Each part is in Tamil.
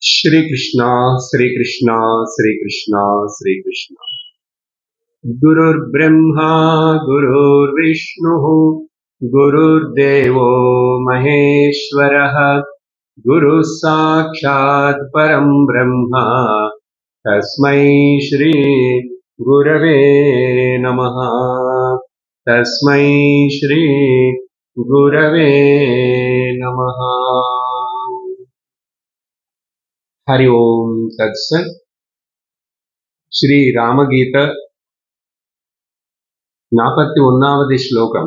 श्री कृष्णा श्री कृष्णा श्री कृष्णा श्री कृष्णा गुरुर्ब्रह्मा गुरुर्विष्णुः गुरुर्देवो महेश्वरः गुरुः साक्षात् परं ब्रह्म तस्मै श्री गुरवे नमः तस्मै श्री गुरवे नमः हरि ओम् तत्सत् श्रीरामगीत नापत्ति उन्नावदि श्लोकम्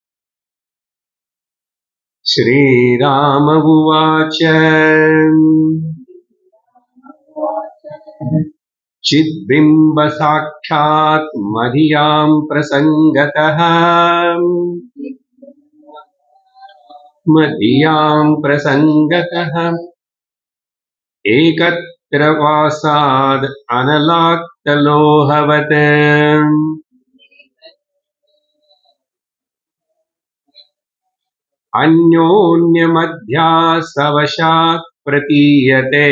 श्रीराम उवाच चिद्बिम्बसाक्षात् मधियाम् प्रसङ्गतः मधियाम् प्रसङ्गतः एकत्र वासाद् अनलाक्तलोहवत् अन्योन्यमध्यासवशात् प्रतीयते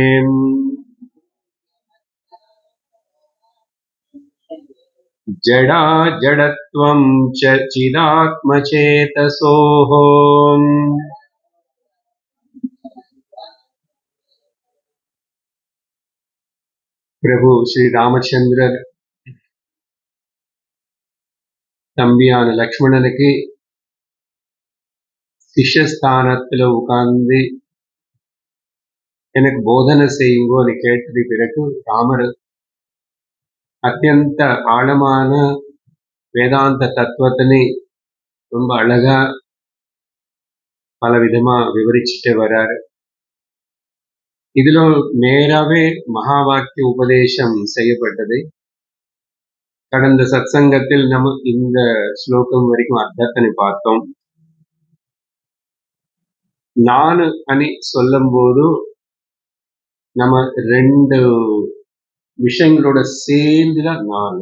जडा जडत्वम् च चिदात्मचेतसोः பிரபு ஸ்ரீ ராமச்சந்திரர் தம்பியான லக்ஷ்மணனுக்கு சிஷ்யஸ்தானத்துல உட்கார்ந்து எனக்கு போதனை செய்யுங்கோன்னு கேட்டது பிறகு ராமர் அத்தியந்த ஆழமான வேதாந்த தத்துவத்தினை ரொம்ப அழகா பல விதமா விவரிச்சுட்டு வர்றாரு இதுல நேராவே மகா வாக்கிய உபதேசம் செய்யப்பட்டது கடந்த சத்சங்கத்தில் நம்ம இந்த ஸ்லோகம் வரைக்கும் அர்த்தத்தினை பார்த்தோம் நானு అని சொல்லும்போது நம்ம ரெண்டு விஷயங்களோட சேர்ந்துதான் நான்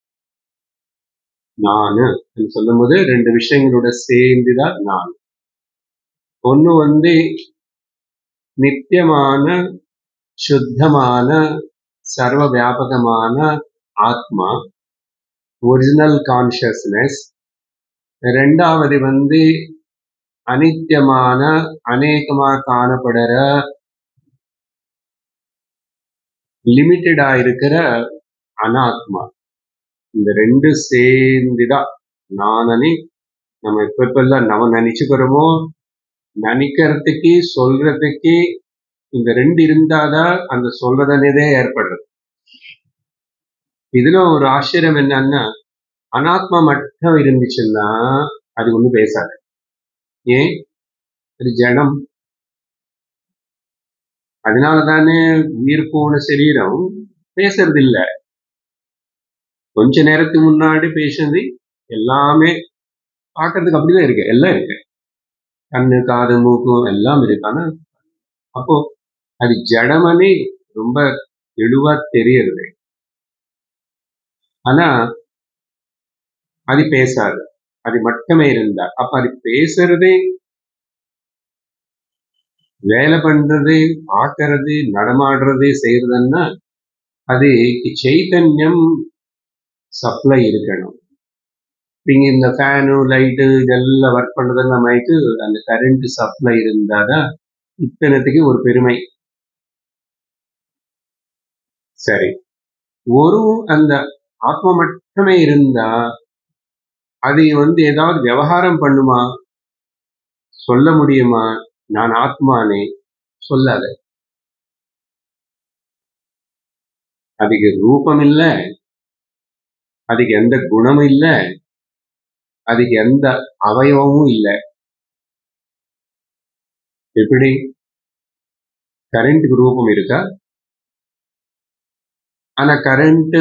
நானு சொல்லும்போது ரெண்டு விஷயங்களோட சேர்ந்துதான் நான் ஒண்ணு வந்து நித்தியமான சுத்தமான சர்வ வியாபகமான ஆத்மா ஒரிஜினல் கான்சியஸ்னஸ் ரெண்டாவது வந்து அனித்தியமான அநேகமா காணப்படுற லிமிட்டடா இருக்கிற அனாத்மா இந்த ரெண்டு சேர்ந்துதான் நானனி நம்ம எப்ப எப்பெல்லாம் நம்ம நினைச்சுக்கிறோமோ நினைக்கிறதுக்கு சொல்றதுக்கு இந்த ரெண்டு இருந்தாதான் அந்த சொல்றதனதே ஏற்படுறது இதுல ஒரு ஆச்சரியம் என்னன்னா அனாத்மா மட்டும் இருந்துச்சுன்னா அது ஒண்ணும் பேசாது ஏன் அது ஜடம் அதனால தானே உயிர் போன சரீரம் பேசுறது இல்ல கொஞ்ச நேரத்துக்கு முன்னாடி பேசுனது எல்லாமே பார்க்கறதுக்கு அப்படிதான் இருக்கு எல்லாம் இருக்கு கண்ணு காது மூக்கு எல்லாம் இருக்கு ஆனா அப்போ அது ஜடமனே ரொம்ப தெளிவா தெரியறது ஆனா அது பேசாது அது மட்டுமே இருந்தா அப்ப அது பேசுறதே வேலை பண்றது பார்க்கறது நடமாடுறது செய்யறதுன்னா அது சைத்தன்யம் சப்ளை இருக்கணும் நீங்க இந்த ஃபேனு லைட்டு இதெல்லாம் ஒர்க் பண்றதெல்லாம் ஆயிட்டு அந்த கரண்ட் சப்ளை இருந்தாதான் இத்தனத்துக்கு ஒரு பெருமை சரி ஒரு அந்த ஆத்மா மட்டுமே இருந்தா அது வந்து ஏதாவது விவகாரம் பண்ணுமா சொல்ல முடியுமா நான் ஆத்மானே சொல்லாத அதுக்கு ரூபம் இல்ல அதுக்கு எந்த குணமும் இல்ல அதுக்கு எந்த அவயவமும் இல்ல எப்படி கரண்ட்டுக்கு ரூபம் இருக்கா ஆனா கரண்ட்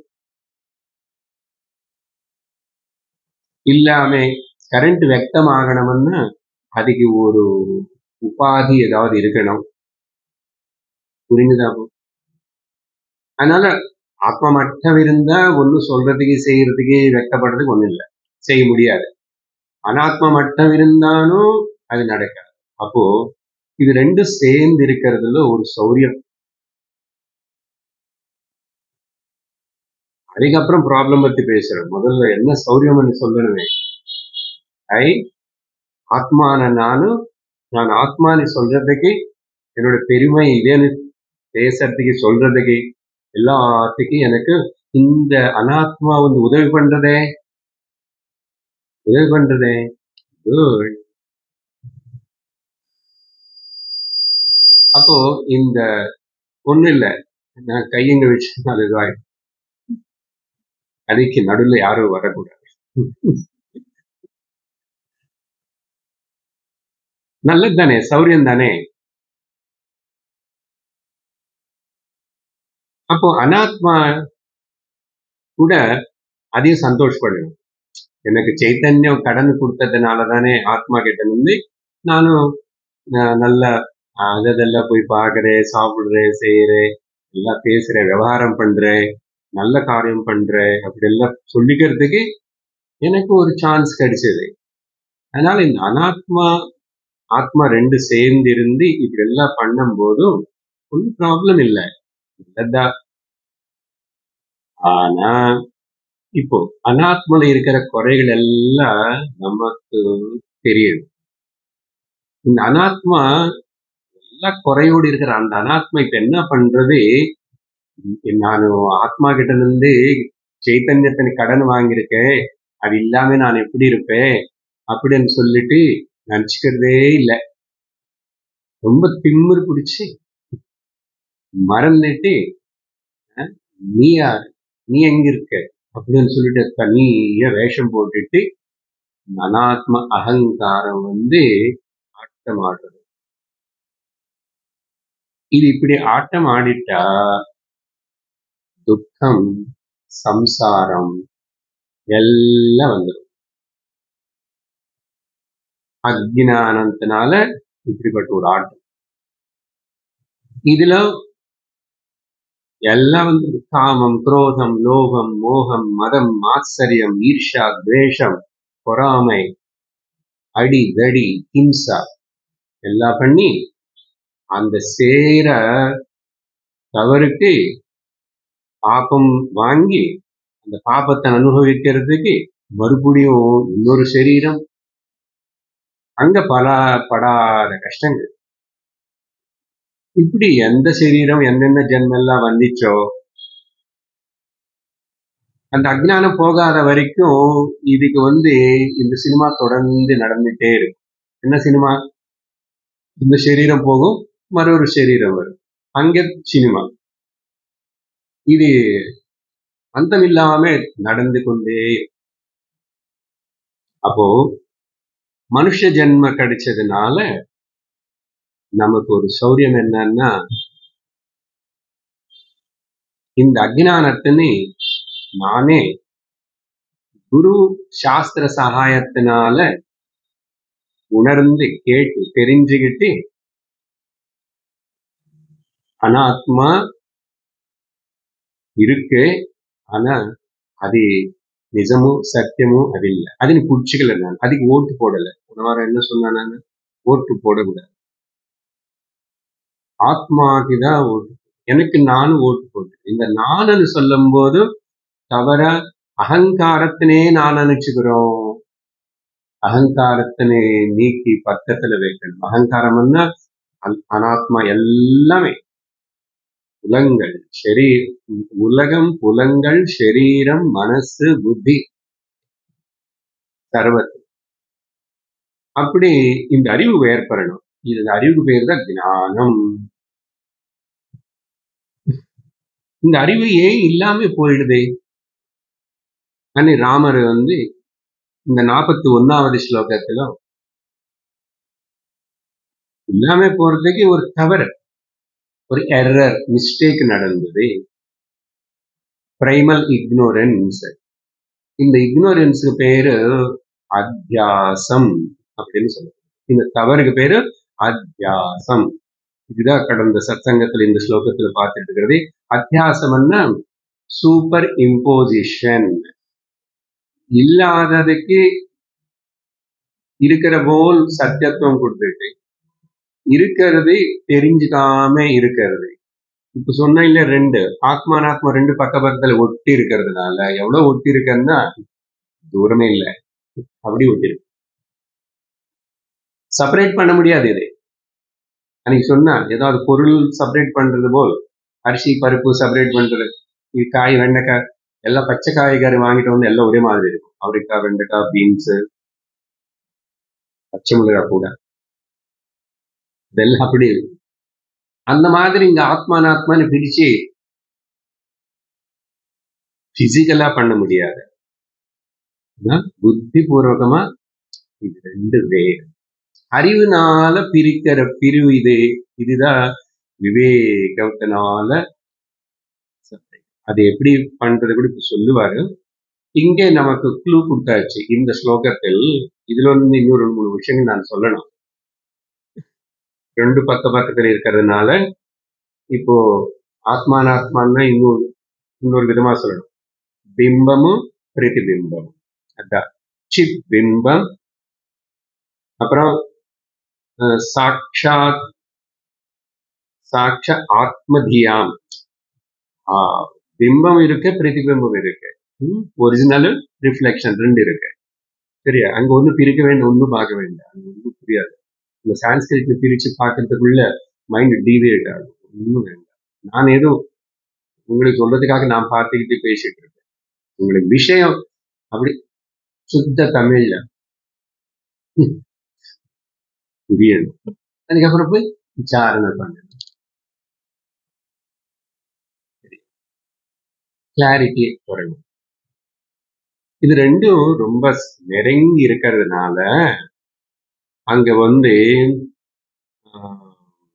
இல்லாம கரண்ட் வெக்தமாகணும்னா அதுக்கு ஒரு உபாதி ஏதாவது இருக்கணும் புரிஞ்சுதா அதனால ஆத்மா மட்டும் இருந்தா ஒன்னும் சொல்றதுக்கு செய்யறதுக்கு வெக்கப்படுறதுக்கு ஒண்ணும் இல்லை செய்ய முடியாது அனாத்மா மட்டும் இருந்தாலும் அது நடக்காது அப்போ இது ரெண்டும் சேர்ந்து இருக்கிறதுல ஒரு சௌரியம் அதுக்கப்புறம் ப்ராப்ளம் பத்தி பேசுறேன் முதல்ல என்ன சௌரியம்னு சொல்லணுமே ஐ ஆத்மான நானும் நான் ஆத்மானு சொல்றதுக்கு என்னோட பெருமை இதேன்னு பேசுறதுக்கு சொல்றதுக்கு எல்லாத்துக்கும் எனக்கு இந்த அனாத்மா வந்து உதவி பண்றதே உதவி பண்றதே குட் அப்போ இந்த ஒண்ணு இல்ல நான் கையங்க வச்சு அதுதான் அதுக்கு நடுவுல யாரும் வரக்கூடாது நல்லது தானே சௌரியம் தானே அப்போ அனாத்மா கூட அதையும் சந்தோஷப்படணும் எனக்கு சைத்தன்யம் கடன் கொடுத்ததுனால தானே ஆத்மா கிட்ட இருந்து நானும் ந- நல்ல அஹ், அதெல்லாம் போய் பார்க்கறேன் சாப்பிடுறேன் செய்யறேன் எல்லாம் பேசுறேன் விவகாரம் பண்றேன் நல்ல காரியம் பண்றேன் அப்படி எல்லாம் சொல்லிக்கிறதுக்கு எனக்கு ஒரு சான்ஸ் கிடைச்சது அதனால இந்த அனாத்மா ஆத்மா ரெண்டு சேர்ந்து இருந்து இப்படி எல்லாம் பண்ணும் போதும் ஒன்றும் ப்ராப்ளம் இல்லை இல்லதான் ஆனா இப்போ அனாத்மல இருக்கிற குறைகள் எல்லாம் நமக்கு தெரியுது இந்த அனாத்மா எல்லா குறையோடு இருக்கிற அந்த அனாத்மா இப்ப என்ன பண்றது நான் ஆத்மா கிட்ட இருந்து சைத்தன்யத்தின் கடன் வாங்கியிருக்கேன் அது இல்லாம நான் எப்படி இருப்பேன் அப்படின்னு சொல்லிட்டு நினைச்சுக்கிறதே இல்லை ரொம்ப திமிரு பிடிச்சி மறந்துட்டு அஹ், நீ யார் நீ எங்க இருக்க அப்படின்னு சொல்லிட்டு தனிய வேஷம் போட்டுட்டு அனாத்ம அகங்காரம் வந்து ஆட்டம் ஆடுறது இது இப்படி ஆட்டம் ஆடிட்டா துக்கம் சம்சாரம் எல்லாம் வந்துடும் அஜ்ஞானத்தினால இப்படிப்பட்ட ஒரு ஆட்டம் இதுல எல்லாம் வந்து காமம் குரோதம் லோகம் மோகம் மதம் ஆச்சரியம் ஈர்ஷா துவேஷம் பொறாமை அடி தடி ஹிம்சா எல்லாம் பண்ணி அந்த சேர தவறுக்கு பாபம் வாங்கி அந்த பாபத்தை அனுபவிக்கிறதுக்கு மறுபடியும் இன்னொரு சரீரம் அங்க பல படாத கஷ்டங்கள் இப்படி எந்த சரீரம் எந்தெந்த ஜென்மெல்லாம் வந்துச்சோ அந்த அஜ்ஞானம் போகாத வரைக்கும் இதுக்கு வந்து இந்த சினிமா தொடர்ந்து நடந்துட்டே இருக்கும் என்ன சினிமா இந்த சரீரம் போகும் மற்றொரு சரீரம் வரும் அங்க சினிமா இது அந்தமில்லாம நடந்து கொண்டே இருக்கும். அப்போ மனுஷ ஜென்ம கிடைச்சதுனால நமக்கு ஒரு சௌரியம் என்னன்னா இந்த அஜ்ஞானத்தினை நானே குரு சாஸ்திர சகாயத்தினால உணர்ந்து கேட்டு தெரிஞ்சுக்கிட்டு அனாத்மா இருக்கு ஆனா அது நிஜமும் சத்தியமும் அது இல்லை அது நீ புடிச்சுக்கல நான் அதுக்கு ஓட்டு போடல உணவார என்ன சொன்னா நான் ஓட்டு போடக்கூடாது ஆத்மாக்கு தான் ஓட்டு எனக்கு நானும் ஓட்டு போட்டேன் இந்த நானுன்னு சொல்லும் போது தவற அகங்காரத்தினே நான் நினைச்சுக்கிறோம் அகங்காரத்தினை நீக்கி பக்கத்துல வைக்கணும் அகங்காரம்னா அன்- அனாத்மா எல்லாமே புலங்கள் ஷரீ உலகம் புலங்கள் ஷரீரம் மனசு புத்தி சர்வத்து அப்படி இந்த அறிவு ஏற்படணும் இது இந்த அறிவுக்கு பேர் தான் ஞானம் இந்த அறிவு ஏன் இல்லாம போயிடுதே அன்னை ராமர் வந்து இந்த நாற்பத்தி ஒன்னாவது ஸ்லோகத்துல இல்லாம போறதுக்கு ஒரு தவறு ஒரு எரர் மிஸ்டேக் நடந்தது பிரைமல் இக்னோரன்ஸ் இந்த இக்னோரன்ஸுக்கு பேரு அத்தியாசம் அப்படின்னு சொல்லுவாங்க இந்த தவறுக்கு பேரு அத்தியாசம் இதுதான் கடந்த சத்சங்கத்துல இந்த ஸ்லோகத்துல பார்த்துட்டு இருக்கிறது அத்தியாசம்னா சூப்பர் இம்போசிஷன் இல்லாததுக்கு இருக்கிற போல் சத்தியத்துவம் கொடுத்துட்டு இருக்கிறது தெரிஞ்சுக்காம இருக்கிறது இப்ப சொன்ன இல்ல ரெண்டு ஆத்மானாத்மா ரெண்டு பக்க பக்கத்துல ஒட்டி இருக்கிறதுனால எவ்வளவு ஒட்டி இருக்குன்னா தூரமே இல்ல அப்படி ஒட்டி இருக்கு செப்பரேட் பண்ண முடியாது இது அன்னைக்கு சொன்னா ஏதாவது பொருள் செப்பரேட் பண்றது போல் அரிசி பருப்பு செப்பரேட் பண்றது இது காய் வெண்டைக்காய் எல்லாம் பச்சை காய்கறி வாங்கிட்டு வந்து எல்லாம் ஒரே மாதிரி இருக்கும் அவரைக்காய் வெண்டைக்காய் பீன்ஸ் பச்சை மிளகாய் கூட இதெல்லாம் அப்படி இருக்கு அந்த மாதிரி இங்க ஆத்மானாத்மான்னு பிரிச்சு பிசிக்கலா பண்ண முடியாது ஆனா, புத்தி பூர்வகமா இது ரெண்டு வேறு அறிவுனால பிரிக்கிற பிரிவு இது இதுதான் விவேகத்தினால separate. அது எப்படி பண்றது கூட இப்ப சொல்லுவாரு இங்கே நமக்கு க்ளூ கொடுத்தாச்சு இந்த ஸ்லோகத்தில் இதுல இருந்து இன்னொரு ரெண்டு மூணு விஷயங்கள் நான் சொல்லணும் ரெண்டு பக்க பக்கத்துல இருக்கிறதுனால இப்போ ஆத்மானாத்மான்னா இன்னொரு இன்னொரு விதமா சொல்லணும் பிம்பமும் பிரதிபிம்பமும் அதான் சித் பிம்பம் அப்புறம் அஹ், சாக்ஷாத் சாட்ச ஆத்மதியாம் ஆஹ், பிம்பம் இருக்கு பிரதிபிம்பம் இருக்கு ஒரிஜினல் ரிஃப்ளெக்ஷன் ரெண்டு இருக்கு சரியா அங்க ஒண்ணு பிரிக்க வேண்டாம் ஒண்ணும் பார்க்க வேண்டாம் அங்க ஒண்ணும் புரியாது இந்த சான்ஸ்கிரிட் பிரிச்சு பார்க்கறதுக்குள்ள மைண்ட் டீவியேட் ஆகும் ஒண்ணும் வேண்டாம் நான் ஏதோ உங்களுக்கு சொல்றதுக்காக நான் பார்த்துக்கிட்டு பேசிட்டு இருக்கேன் உங்களுக்கு விஷயம் அப்படி சுத்த தமிழ்ல ம், புரியணும் அதுக்கப்புறம் போய் விசாரணை பண்ணணும் கிளாரிட்டி வரணும் இது ரெண்டும் ரொம்ப நெருங்கி இருக்கிறதுனால அங்க வந்து ஆஹ்,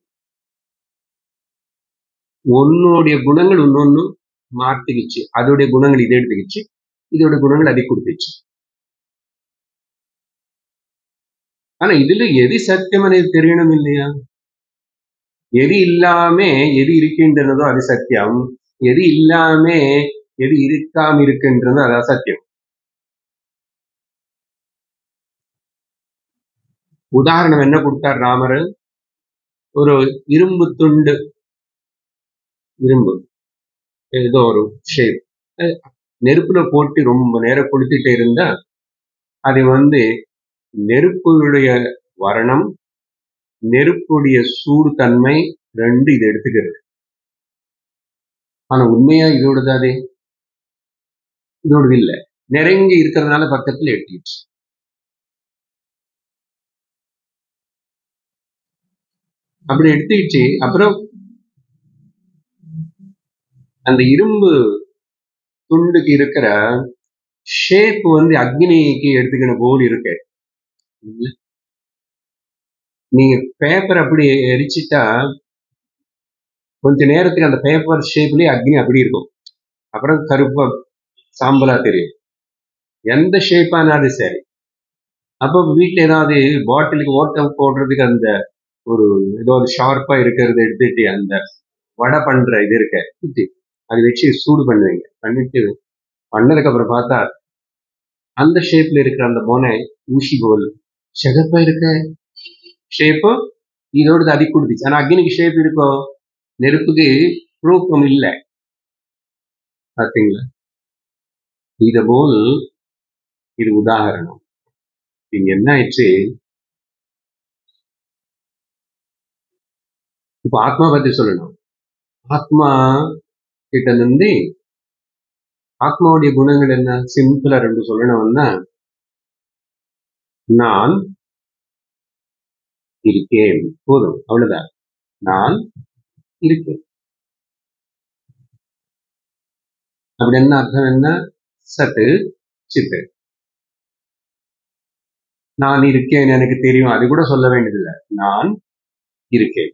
ஒன்னுடைய குணங்கள் இன்னொன்னு மாத்திக்கிச்சு அதோடைய குணங்கள் இதை எடுத்துக்கிச்சு இதோட குணங்கள் அதை கொடுத்துச்சு ஆனா இதுல எது சத்தியம் எனக்கு தெரியணும் இல்லையா எது இல்லாம எது இருக்கின்றனதோ அது சத்தியம் எது இல்லாம எது இருக்காம இருக்கின்றதோ அது அசத்தியம் உதாரணம் என்ன கொடுத்தார் ராமர் ஒரு இரும்பு துண்டு இரும்பு ஏதோ ஒரு ஷேப் நெருப்புல போட்டு ரொம்ப நேரம் கொளுத்திட்டு இருந்தா அது வந்து நெருப்புடைய வர்ணம் நெருப்புடைய சூடு தன்மை ரெண்டு இது எடுத்துக்கிறது ஆனா உண்மையா இதோடது அது இதோடது இல்ல நெருங்கி இருக்கிறதுனால பக்கத்துல எட்டிடுச்சு அப்படி எடுத்துக்கிச்சு அப்புறம் அந்த இரும்பு துண்டுக்கு இருக்கிற ஷேப் வந்து அக்னிக்கு எடுத்துக்கிற போல் இருக்கு இல்ல? நீங்க பேப்பர் அப்படி எரிச்சிட்டா கொஞ்ச நேரத்துக்கு அந்த பேப்பர் ஷேப்லயே அக்னி அப்படி இருக்கும் அப்புறம் கருப்பா சாம்பலா தெரியும் எந்த ஷேப்பானாலும் சரி அப்போ வீட்ல ஏதாவது பாட்டிலுக்கு ஓட்டம் போடுறதுக்கு அந்த ஒரு ஏதோ ஒரு ஷார்ப்பா இருக்கிறத எடுத்துட்டு அந்த வடை பண்ற இது இருக்க குத்தி அதை வச்சு சூடு பண்ணுவீங்க பண்ணிட்டு பண்ணதுக்கு அப்புறம் பார்த்தா அந்த ஷேப்ல இருக்கிற அந்த மோனை ஊசி போல் சிகப்பா இருக்க ஷேப்பு இதோடது அதி கொடுத்துச்சு ஆனா அக்னிக்கு ஷேப் இருக்கும் நெருப்புக்கு ரூபம் இல்லை பார்த்தீங்களா இத போல் இது உதாரணம் இங்க என்ன ஆயிடுச்சு இப்ப ஆத்மா பத்தி சொல்லணும் ஆத்மா கிட்ட இருந்து ஆத்மாவுடைய குணங்கள் என்ன சிம்பிளா ரெண்டு சொல்லணும்னா நான் இருக்கேன் போதும் அவ்வளவுதான் நான் இருக்கேன் அப்படி என்ன அர்த்தம் என்ன சத்து சித்து நான் இருக்கேன் எனக்கு தெரியும் அது கூட சொல்ல வேண்டியதில்லை நான் இருக்கேன்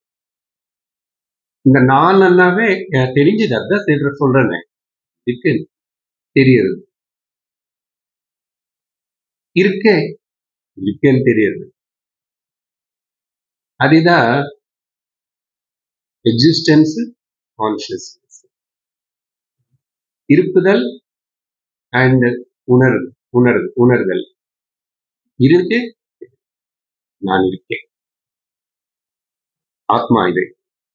இந்த நான் என்னாவே எனக்கு தெரிஞ்சது அதான் சொல்ற சொல்றேனே இருக்கு தெரியுது இருக்கேன் இருக்கேன்னு தெரியுது அதுதான் எக்ஸிஸ்டன்ஸ் கான்சியஸ்னஸ் இருப்புதல் அண்ட் உணர் உணர் உணர்தல் இருக்கு நான் இருக்கேன் ஆத்மா இது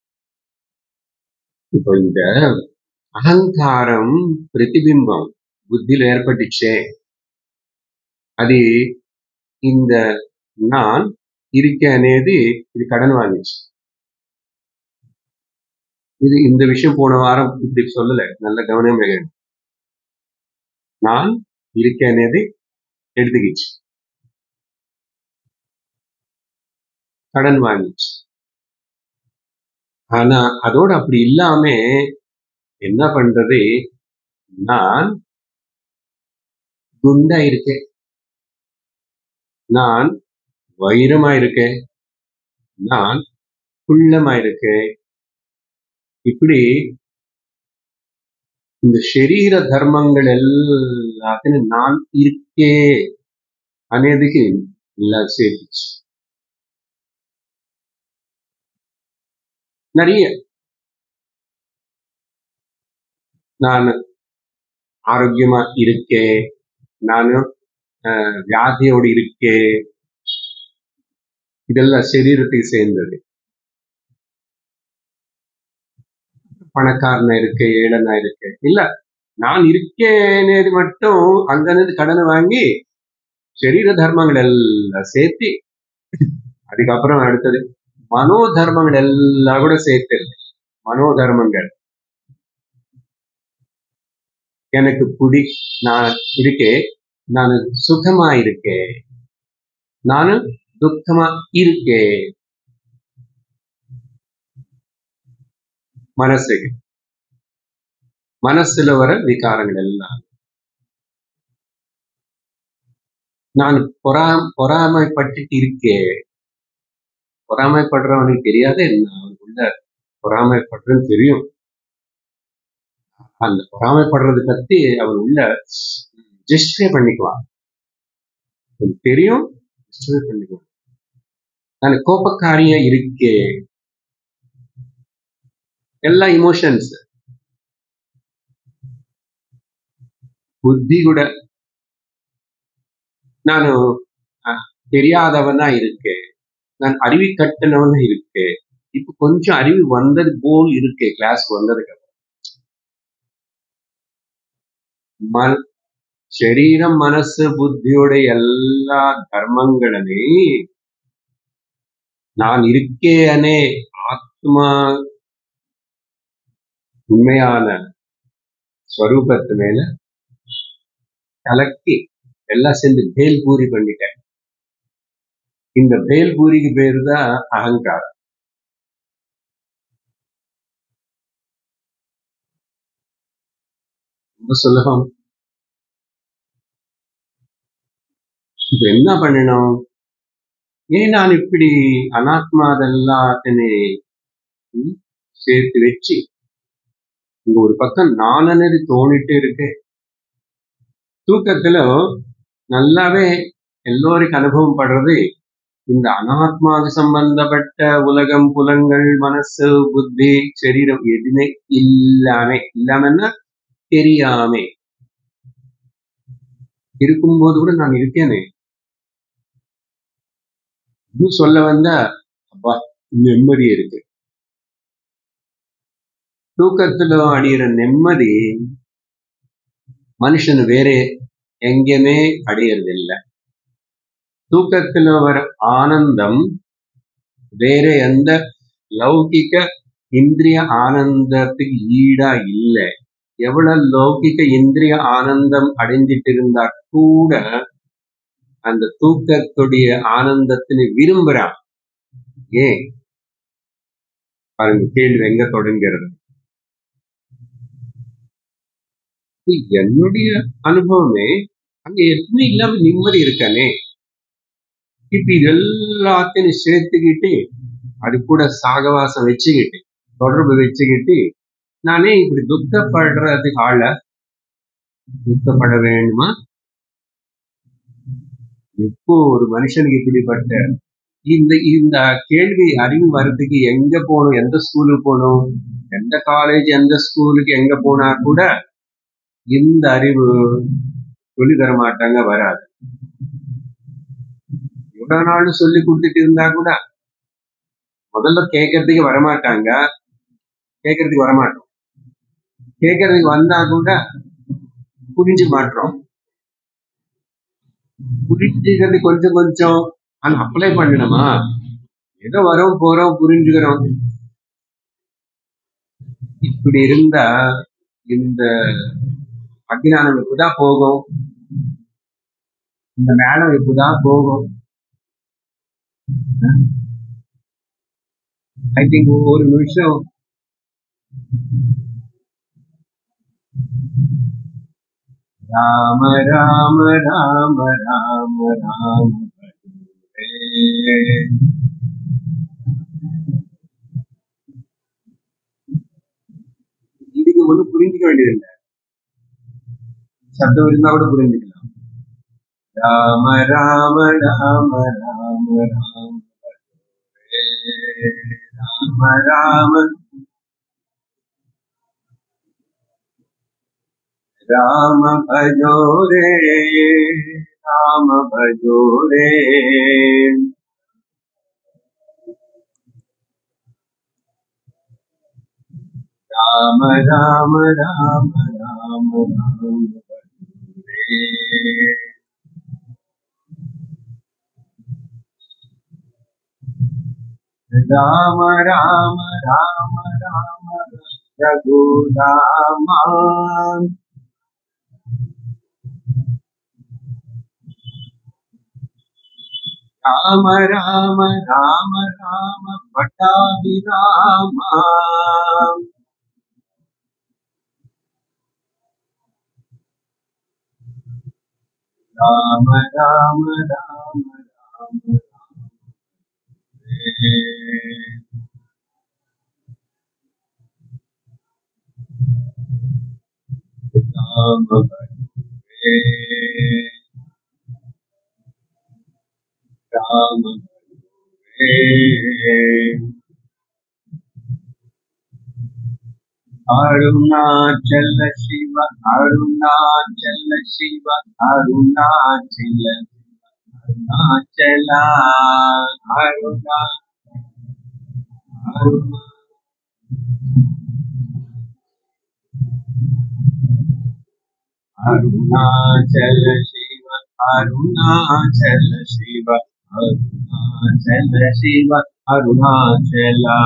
இப்போ இந்த అహంకారం ప్రతిబింబం బుద్ధిలో ఏర్పట్టించే అది இந்த நான் இருக்கேன் అనేది ఇది கடன் வாங்கிச்சு இது இந்த விஷயம் போன வாரம் இப்படி சொல்லல நல்ல கவனம் வேணும் நான் இருக்கேன் అనేది எடுத்துக்கிச்சு கடன் வாங்கிச்சு ஆனா அதோட அப்படி இல்லாம என்ன பண்றது நான் குண்டா இருக்கேன் நான் வைரமா இருக்கேன் நான் குள்ளமா இருக்கேன் இப்படி இந்த శరీర ధర్మంகள் எல்லாத்தையும் நான் இருக்கே అనేదికి ఇలా சேர்த்துச்சு நிறைய நான் ஆரோக்கியமா இருக்கேன் நான் அஹ், வியாதியோடு இருக்கேன் இதெல்லாம் சரீரத்துக்கு சேர்ந்தது பணக்காரனா இருக்கு ஏழனா இருக்கு இல்ல நான் இருக்கேனேது மட்டும் அங்கிருந்து கடனை வாங்கி சரீர தர்மங்கள் எல்லாம் சேர்த்து அதுக்கப்புறம் அடுத்தது மனோ தர்மங்கள் எல்லாம் கூட சேர்த்து மனோ தர்மங்கள் எனக்கு பிடி நான் இருக்கேன் நான் சுகமா இருக்கேன் நான் துக்கமா இருக்கேன் மனசுக்கு மனசுல வர விகாரங்கள் எல்லாம் நான் பொறா பொறாமைப்பட்டுட்டு இருக்கேன் பொறாமைப்படுறவனுக்கு தெரியாத என்ன அவனுக்குள்ள பொறாமைப்படுறன்னு தெரியும் அந்த பொறாமைப்படுறது பத்தி அவன் உள்ள ஜஸ்டிஃபை பண்ணிக்குவான் அவனுக்கு தெரியும் ஜஸ்டிஃபை பண்ணிக்குவான் நான் கோபக்காரியா இருக்கேன் எல்லா இமோஷன்ஸ் புத்தி கூட ನಾನು அஹ், தெரியாதவனா இருக்கேன் நான் அறிவு கட்டணவனா இருக்கேன் இப்ப கொஞ்சம் அறிவு வந்தது போல் இருக்கு கிளாஸ் வந்ததுக்கு அப்புறம். மன ಶರೀரம் மனசு புத்தியோட எல்லா தர்மங்களுமே நான் இருக்கேனே ஆத்மா உண்மையான ஸ்வரூபத்து மேல கலக்கி எல்லாம் சேர்ந்து பேல்பூரி பண்ணிட்டேன் இந்த பேல்பூரிக்கு பேரு தான் அகங்காரம் ரொம்ப சுலபம் இப்ப என்ன பண்ணணும் ஏன் நான் இப்படி அனாத்மாதெல்லாத்தினையும் சேர்த்து வச்சு இங்க ஒரு பக்கம் நான் అనేది தோணிட்டு இருக்கு தூக்கத்துல நல்லாவே எல்லோருக்கும் அனுபவம் படுறது இந்த அனாத்மாவுக்கு சம்பந்தப்பட்ட உலகம் புலங்கள் மனசு புத்தி சரீரம் எதுவுமே இல்லாம இல்லாமன்னா தெரியாம இருக்கும்போது கூட நான் இருக்கேனே இன்னும் சொல்ல வந்தா அப்பா நிம்மதி இருக்கு தூக்கத்துல அடையிற நிம்மதி மனுஷன் வேற எங்கேயுமே அடையறது இல்ல தூக்கத்துல வர ஆனந்தம் வேற எந்த லௌகிக இந்திரிய ஆனந்தத்துக்கு ஈடா இல்ல எவ்வளவு லௌகிக இந்திரிய ஆனந்தம் அடைஞ்சிட்டு இருந்தா கூட அந்த தூக்கத்துடைய ஆனந்தத்தினை விரும்புறான் ஏன் பாருங்க கேள்வி எங்க தொடங்கிறது இது என்னுடைய அனுபவமே அங்க எதுவுமே இல்லாம நிம்மதி இருக்கானே இப்ப இது எல்லாத்தையும் சேர்த்துக்கிட்டு அது கூட சாகவாசம் வச்சுக்கிட்டு தொடர்பு வச்சுக்கிட்டு நானே இப்படி துக்கப்படுறதுக்கு ஆள துக்கப்பட வேண்டுமா எப்போ ஒரு மனுஷனுக்கு இப்படிப்பட்ட இந்த இந்த கேள்வி அறிவு வர்றதுக்கு எங்க போகணும் எந்த ஸ்கூலுக்கு போகணும் எந்த காலேஜ் எந்த ஸ்கூலுக்கு எங்க போனா கூட இந்த அறிவு சொல்லி தர மாட்டாங்க வராது எவ்வளவு நாள் சொல்லி கொடுத்துட்டு இருந்தா கூட முதல்ல கேட்கறதுக்கு வரமாட்டாங்க கேட்கறதுக்கு வரமாட்டோம் கேட்கறதுக்கு வந்தா கூட புரிஞ்சு மாட்டோம் புரிஞ்சுக்கிறது கொஞ்சம் கொஞ்சம் ஆனா அப்ளை பண்ணணுமா ஏதோ வரோம் போறோம் புரிஞ்சுக்கிறோம் இப்படி இருந்தா இந்த அஜ்ஞானம் எப்படிதான் போகும் இந்த மேடம் எப்படிதான் போகும் ஐ திங்க் ஒரு நிமிஷம் ராம ராம ராம ராம ராம ஹரே. இதுக்கு ஒண்ணும் புரிஞ்சுக்க வேண்டியதில்லை சப்தம் இருந்தா கூட புரிஞ்சுக்கலாம் ராம ராம ராம ராம ராம ஹரே. ராம ராம राम भजो रे राम भजो रे राम राम राम राम राम भजो रे राम राम राम राम रघुराम राम राम राम राम पटाभिराम राम राम राम राम रे। राम रे राम रे अरुणाचल शिव अरुणाचल शिव अरुणाचल अरुणाचला अरुणा अरुणा अरुणाचल शिव अरुणाचल शिव अरुणाचल शिव अरुणाचला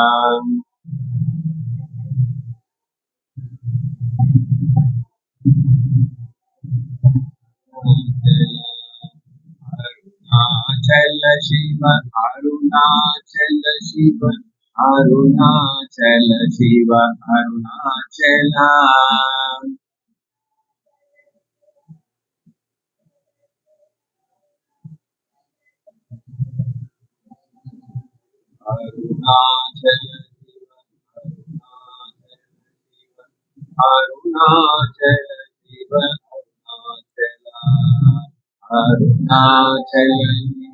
अरुणाचल शिव अरुणाचल शिव अरुणाचल शिव अरुणाचला अरुणाचल शिव अरुणाचल शिव अरुणाचला अरुणाचल शिव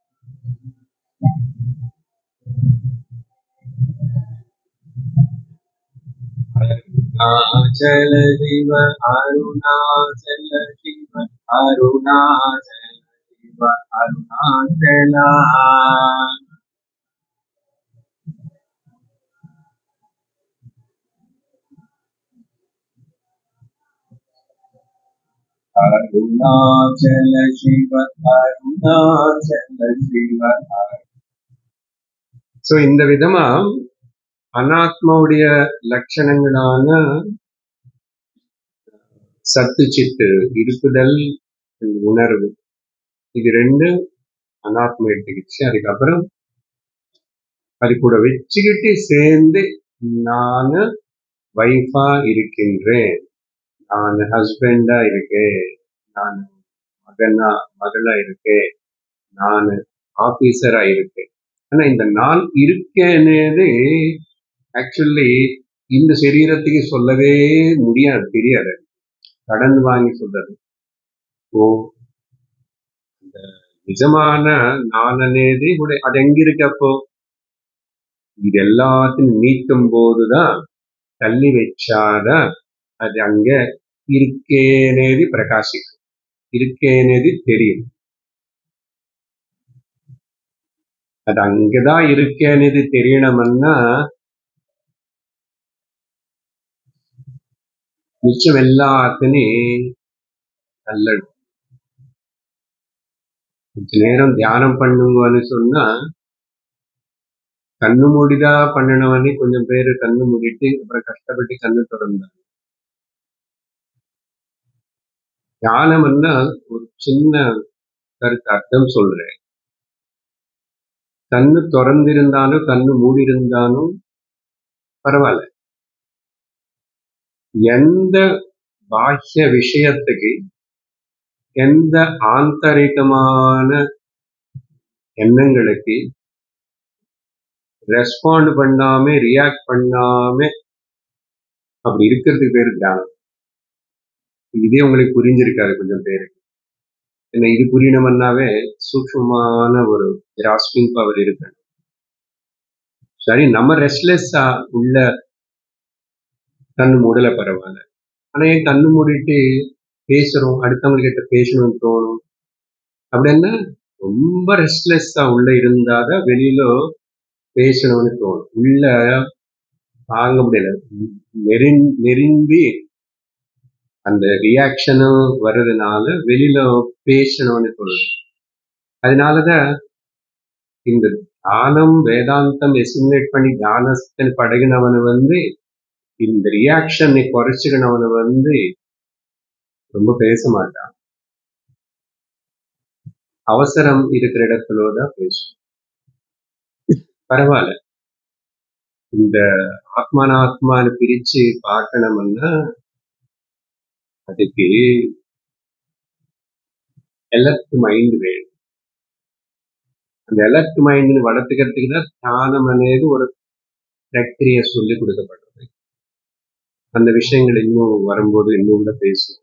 अरुणाचल शिव अरुणाचल शिव अरुणाचल शिव अरुणाचला அருணாச்சல சிவ அருணாச்சல சிவ சோ இந்த விதமா அனாத்மாவுடைய லட்சணங்களான சத்து சித்து இருப்புதல் உணர்வு இது ரெண்டு அனாத்மா எடுத்துக்கிச்சு அதுக்கப்புறம் அது கூட வச்சுக்கிட்டு சேர்ந்து நான் வைஃபா இருக்கின்றேன் நான் ஹஸ்பண்டா இருக்கேன் நான் மகனா மகளா இருக்கேன் நான் ஆபீசரா இருக்கேன் ஆனா இந்த நான் இருக்கேனது ஆக்சுவலி இந்த சரீரத்துக்கு சொல்லவே முடியாது தெரியாது கடன் வாங்கி சொல்றது ஓ இந்த நிஜமான நான் అనేది కూడా அது எங்க இருக்கு அப்போ இது எல்லாத்தையும் நீக்கும் போதுதான் தள்ளி வச்சாதான் அது அங்க இருக்கேனேది பிரகாசிக்கும் இருக்கேனேది தெரியும் அது அங்கதான் இருக்கேன்னு தெரியணும்னா மிச்சம் எல்லாத்தையும் நல்லது கொஞ்ச நேரம் தியானம் பண்ணுங்கன்னு சொன்னா கண்ணு மூடிதா பண்ணணும்னு கொஞ்சம் பேரு கண்ணு மூடிட்டு அப்புறம் கஷ்டப்பட்டு கண்ணு திறந்தாங்க தியானம்னா ஒரு சின்ன கருத்து அர்த்தம் சொல்றேன் கண்ணு திறந்திருந்தாலும் கண்ணு மூடி இருந்தாலும் பரவாயில்ல எந்த பாஹ்ய விஷயத்துக்கு எந்த ஆந்தரிகமான எண்ணங்களுக்கு ரெஸ்பாண்ட் பண்ணாம ரியாக்ட் பண்ணாம அப்படி இருக்கிறதுக்கு பேரு தியானம் இதே உங்களுக்கு புரிஞ்சிருக்காது கொஞ்சம் பேருக்கு என்ன இது புரியணும்னாவே சூக்ஷ்மமான ஒரு கிராஸ்பிங் பவர் இருக்கு சரி நம்ம ரெஸ்ட்லெஸ்ஸா உள்ள கண்ணு மூடல பரவாயில்ல ஆனா ஏன் கண்ணு மூடிட்டு பேசுறோம் அடுத்தவங்க கிட்ட பேசணும்னு தோணும் அப்படின்னா ரொம்ப ரெஸ்ட்லெஸ்ஸா உள்ள இருந்தாதான் வெளியில பேசணும்னு தோணும் உள்ள தாங்க முடியல நெருங்கி நெருங்கி அந்த ரியாக்ஷனும் வர்றதுனால வெளியில பேசணும்னு தோணும் அதனாலதான் இந்த தியானம் வேதாந்தம் எசிமுலேட் பண்ணி தியானத்தை பழகினவனை வந்து இந்த ரியாக்ஷனை குறைச்சிக்கினவனை வந்து ரொம்ப பேச மாட்டான் அவசரம் இருக்கிற இடத்துல தான் பேசும் பரவாயில்ல இந்த ஆத்மானாத்மான்னு பிரிச்சு பார்க்கணும்னா அதுக்கு எலர்ட் மைண்ட் வேணும் அந்த எலர்ட் மைண்ட் வளர்த்துக்கிறதுக்கு தான் தியானம் అనేది ஒரு பிரக்கிரிய சொல்லி கொடுக்கப்படுறது அந்த விஷயங்கள் இன்னும் வரும்போது இன்னும் கூட பேசும்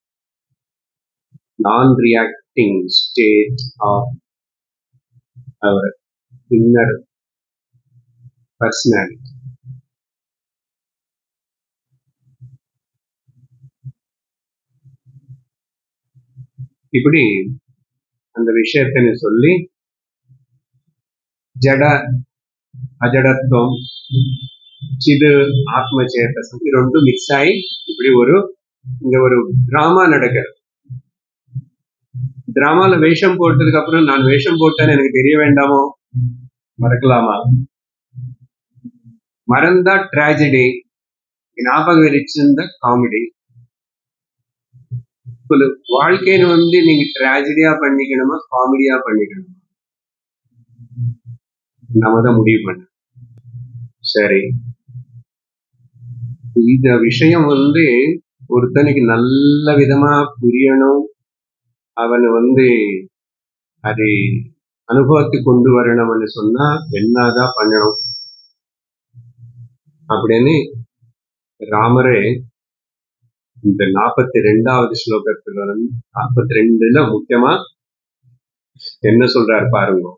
நான் reacting state of our inner personality இப்படி அந்த விஷயத்தை சொல்லி ஜட அஜடத்துவம் சிது ஆத்ம சேத்தசம் இது ரெண்டும் மிக்ஸ் ஆகி இப்படி ஒரு இங்க ஒரு டிராமா நடக்கிறது டிராமால வேஷம் போட்டதுக்கு அப்புறம் நான் வேஷம் போட்டேன்னு எனக்கு தெரிய வேண்டாமோ மறக்கலாமா மறந்தா டிராஜடி ஞாபகம் வச்சிருந்த காமெடி வாழ்க்கைன்னு வந்து நீங்க டிராஜடியா பண்ணிக்கணுமா காமெடியா பண்ணிக்கணுமா நம்ம தான் முடிவு பண்ண சரி இந்த விஷயம் வந்து ஒருத்தனுக்கு நல்ல விதமா புரியணும் அவனை வந்து அதை அனுபவத்துக்கு கொண்டு வரணும்னு சொன்னா என்னதான் பண்ணணும் அப்படின்னு ராமரே இந்த நாற்பத்தி ரெண்டாவது ஸ்லோகத்துல வந்து நாற்பத்தி ரெண்டுல முக்கியமா என்ன சொல்றாரு பாருங்க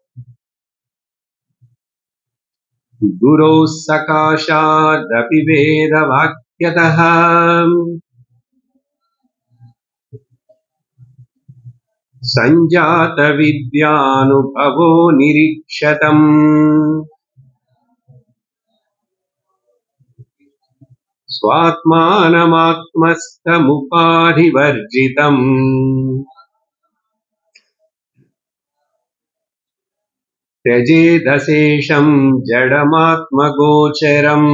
குரு சகாஷாதபி வேத வாக்கியதः சஞ்சாத வித்யானுபவோ நிரீக்ஷதம் स्वात्मानमात्मस्थमुपाधिवर्जितम् त्यजेदशेषम् जडमात्मगोचरम्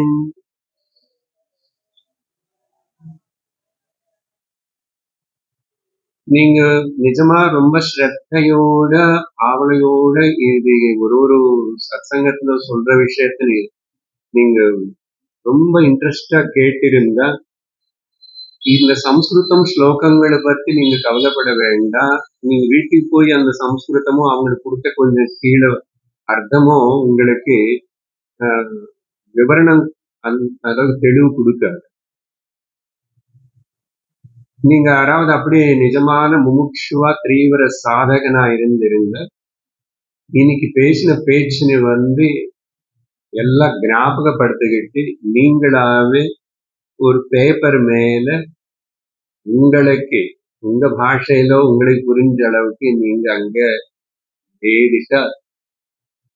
நீங்க நிஜமா ரொம்ப ஸ்ரத்தையோட ஆவலையோட இது ஒரு ஒரு சத்சங்கத்துல சொல்ற விஷயத்துல நீங்க ரொம்ப இன்ட்ரெஸ்டா கேட்டிருந்தா இந்த சம்ஸ்கிருதம் ஸ்லோகங்களை பத்தி நீங்க கவலைப்பட வேண்டாம் நீங்க வீட்டுக்கு போய் அந்த சம்ஸ்கிருதமும் அவங்களுக்கு கொடுத்த கொஞ்சம் கீழே அர்த்தமும் உங்களுக்கு விவரணம் அதாவது தெளிவு கொடுக்காது நீங்க யாராவது அப்படியே நிஜமான முமுட்சுவா தீவிர சாதகனா இருந்திருந்த இன்னைக்கு பேசின பேச்சுன்னு வந்து எல்லாம் ஞாபகப்படுத்திக்கிட்டு நீங்களாவே ஒரு பேப்பர் மேல உங்களுக்கு உங்க பாஷையில உங்களுக்கு புரிஞ்ச அளவுக்கு நீங்க அங்க எழுதிட்டா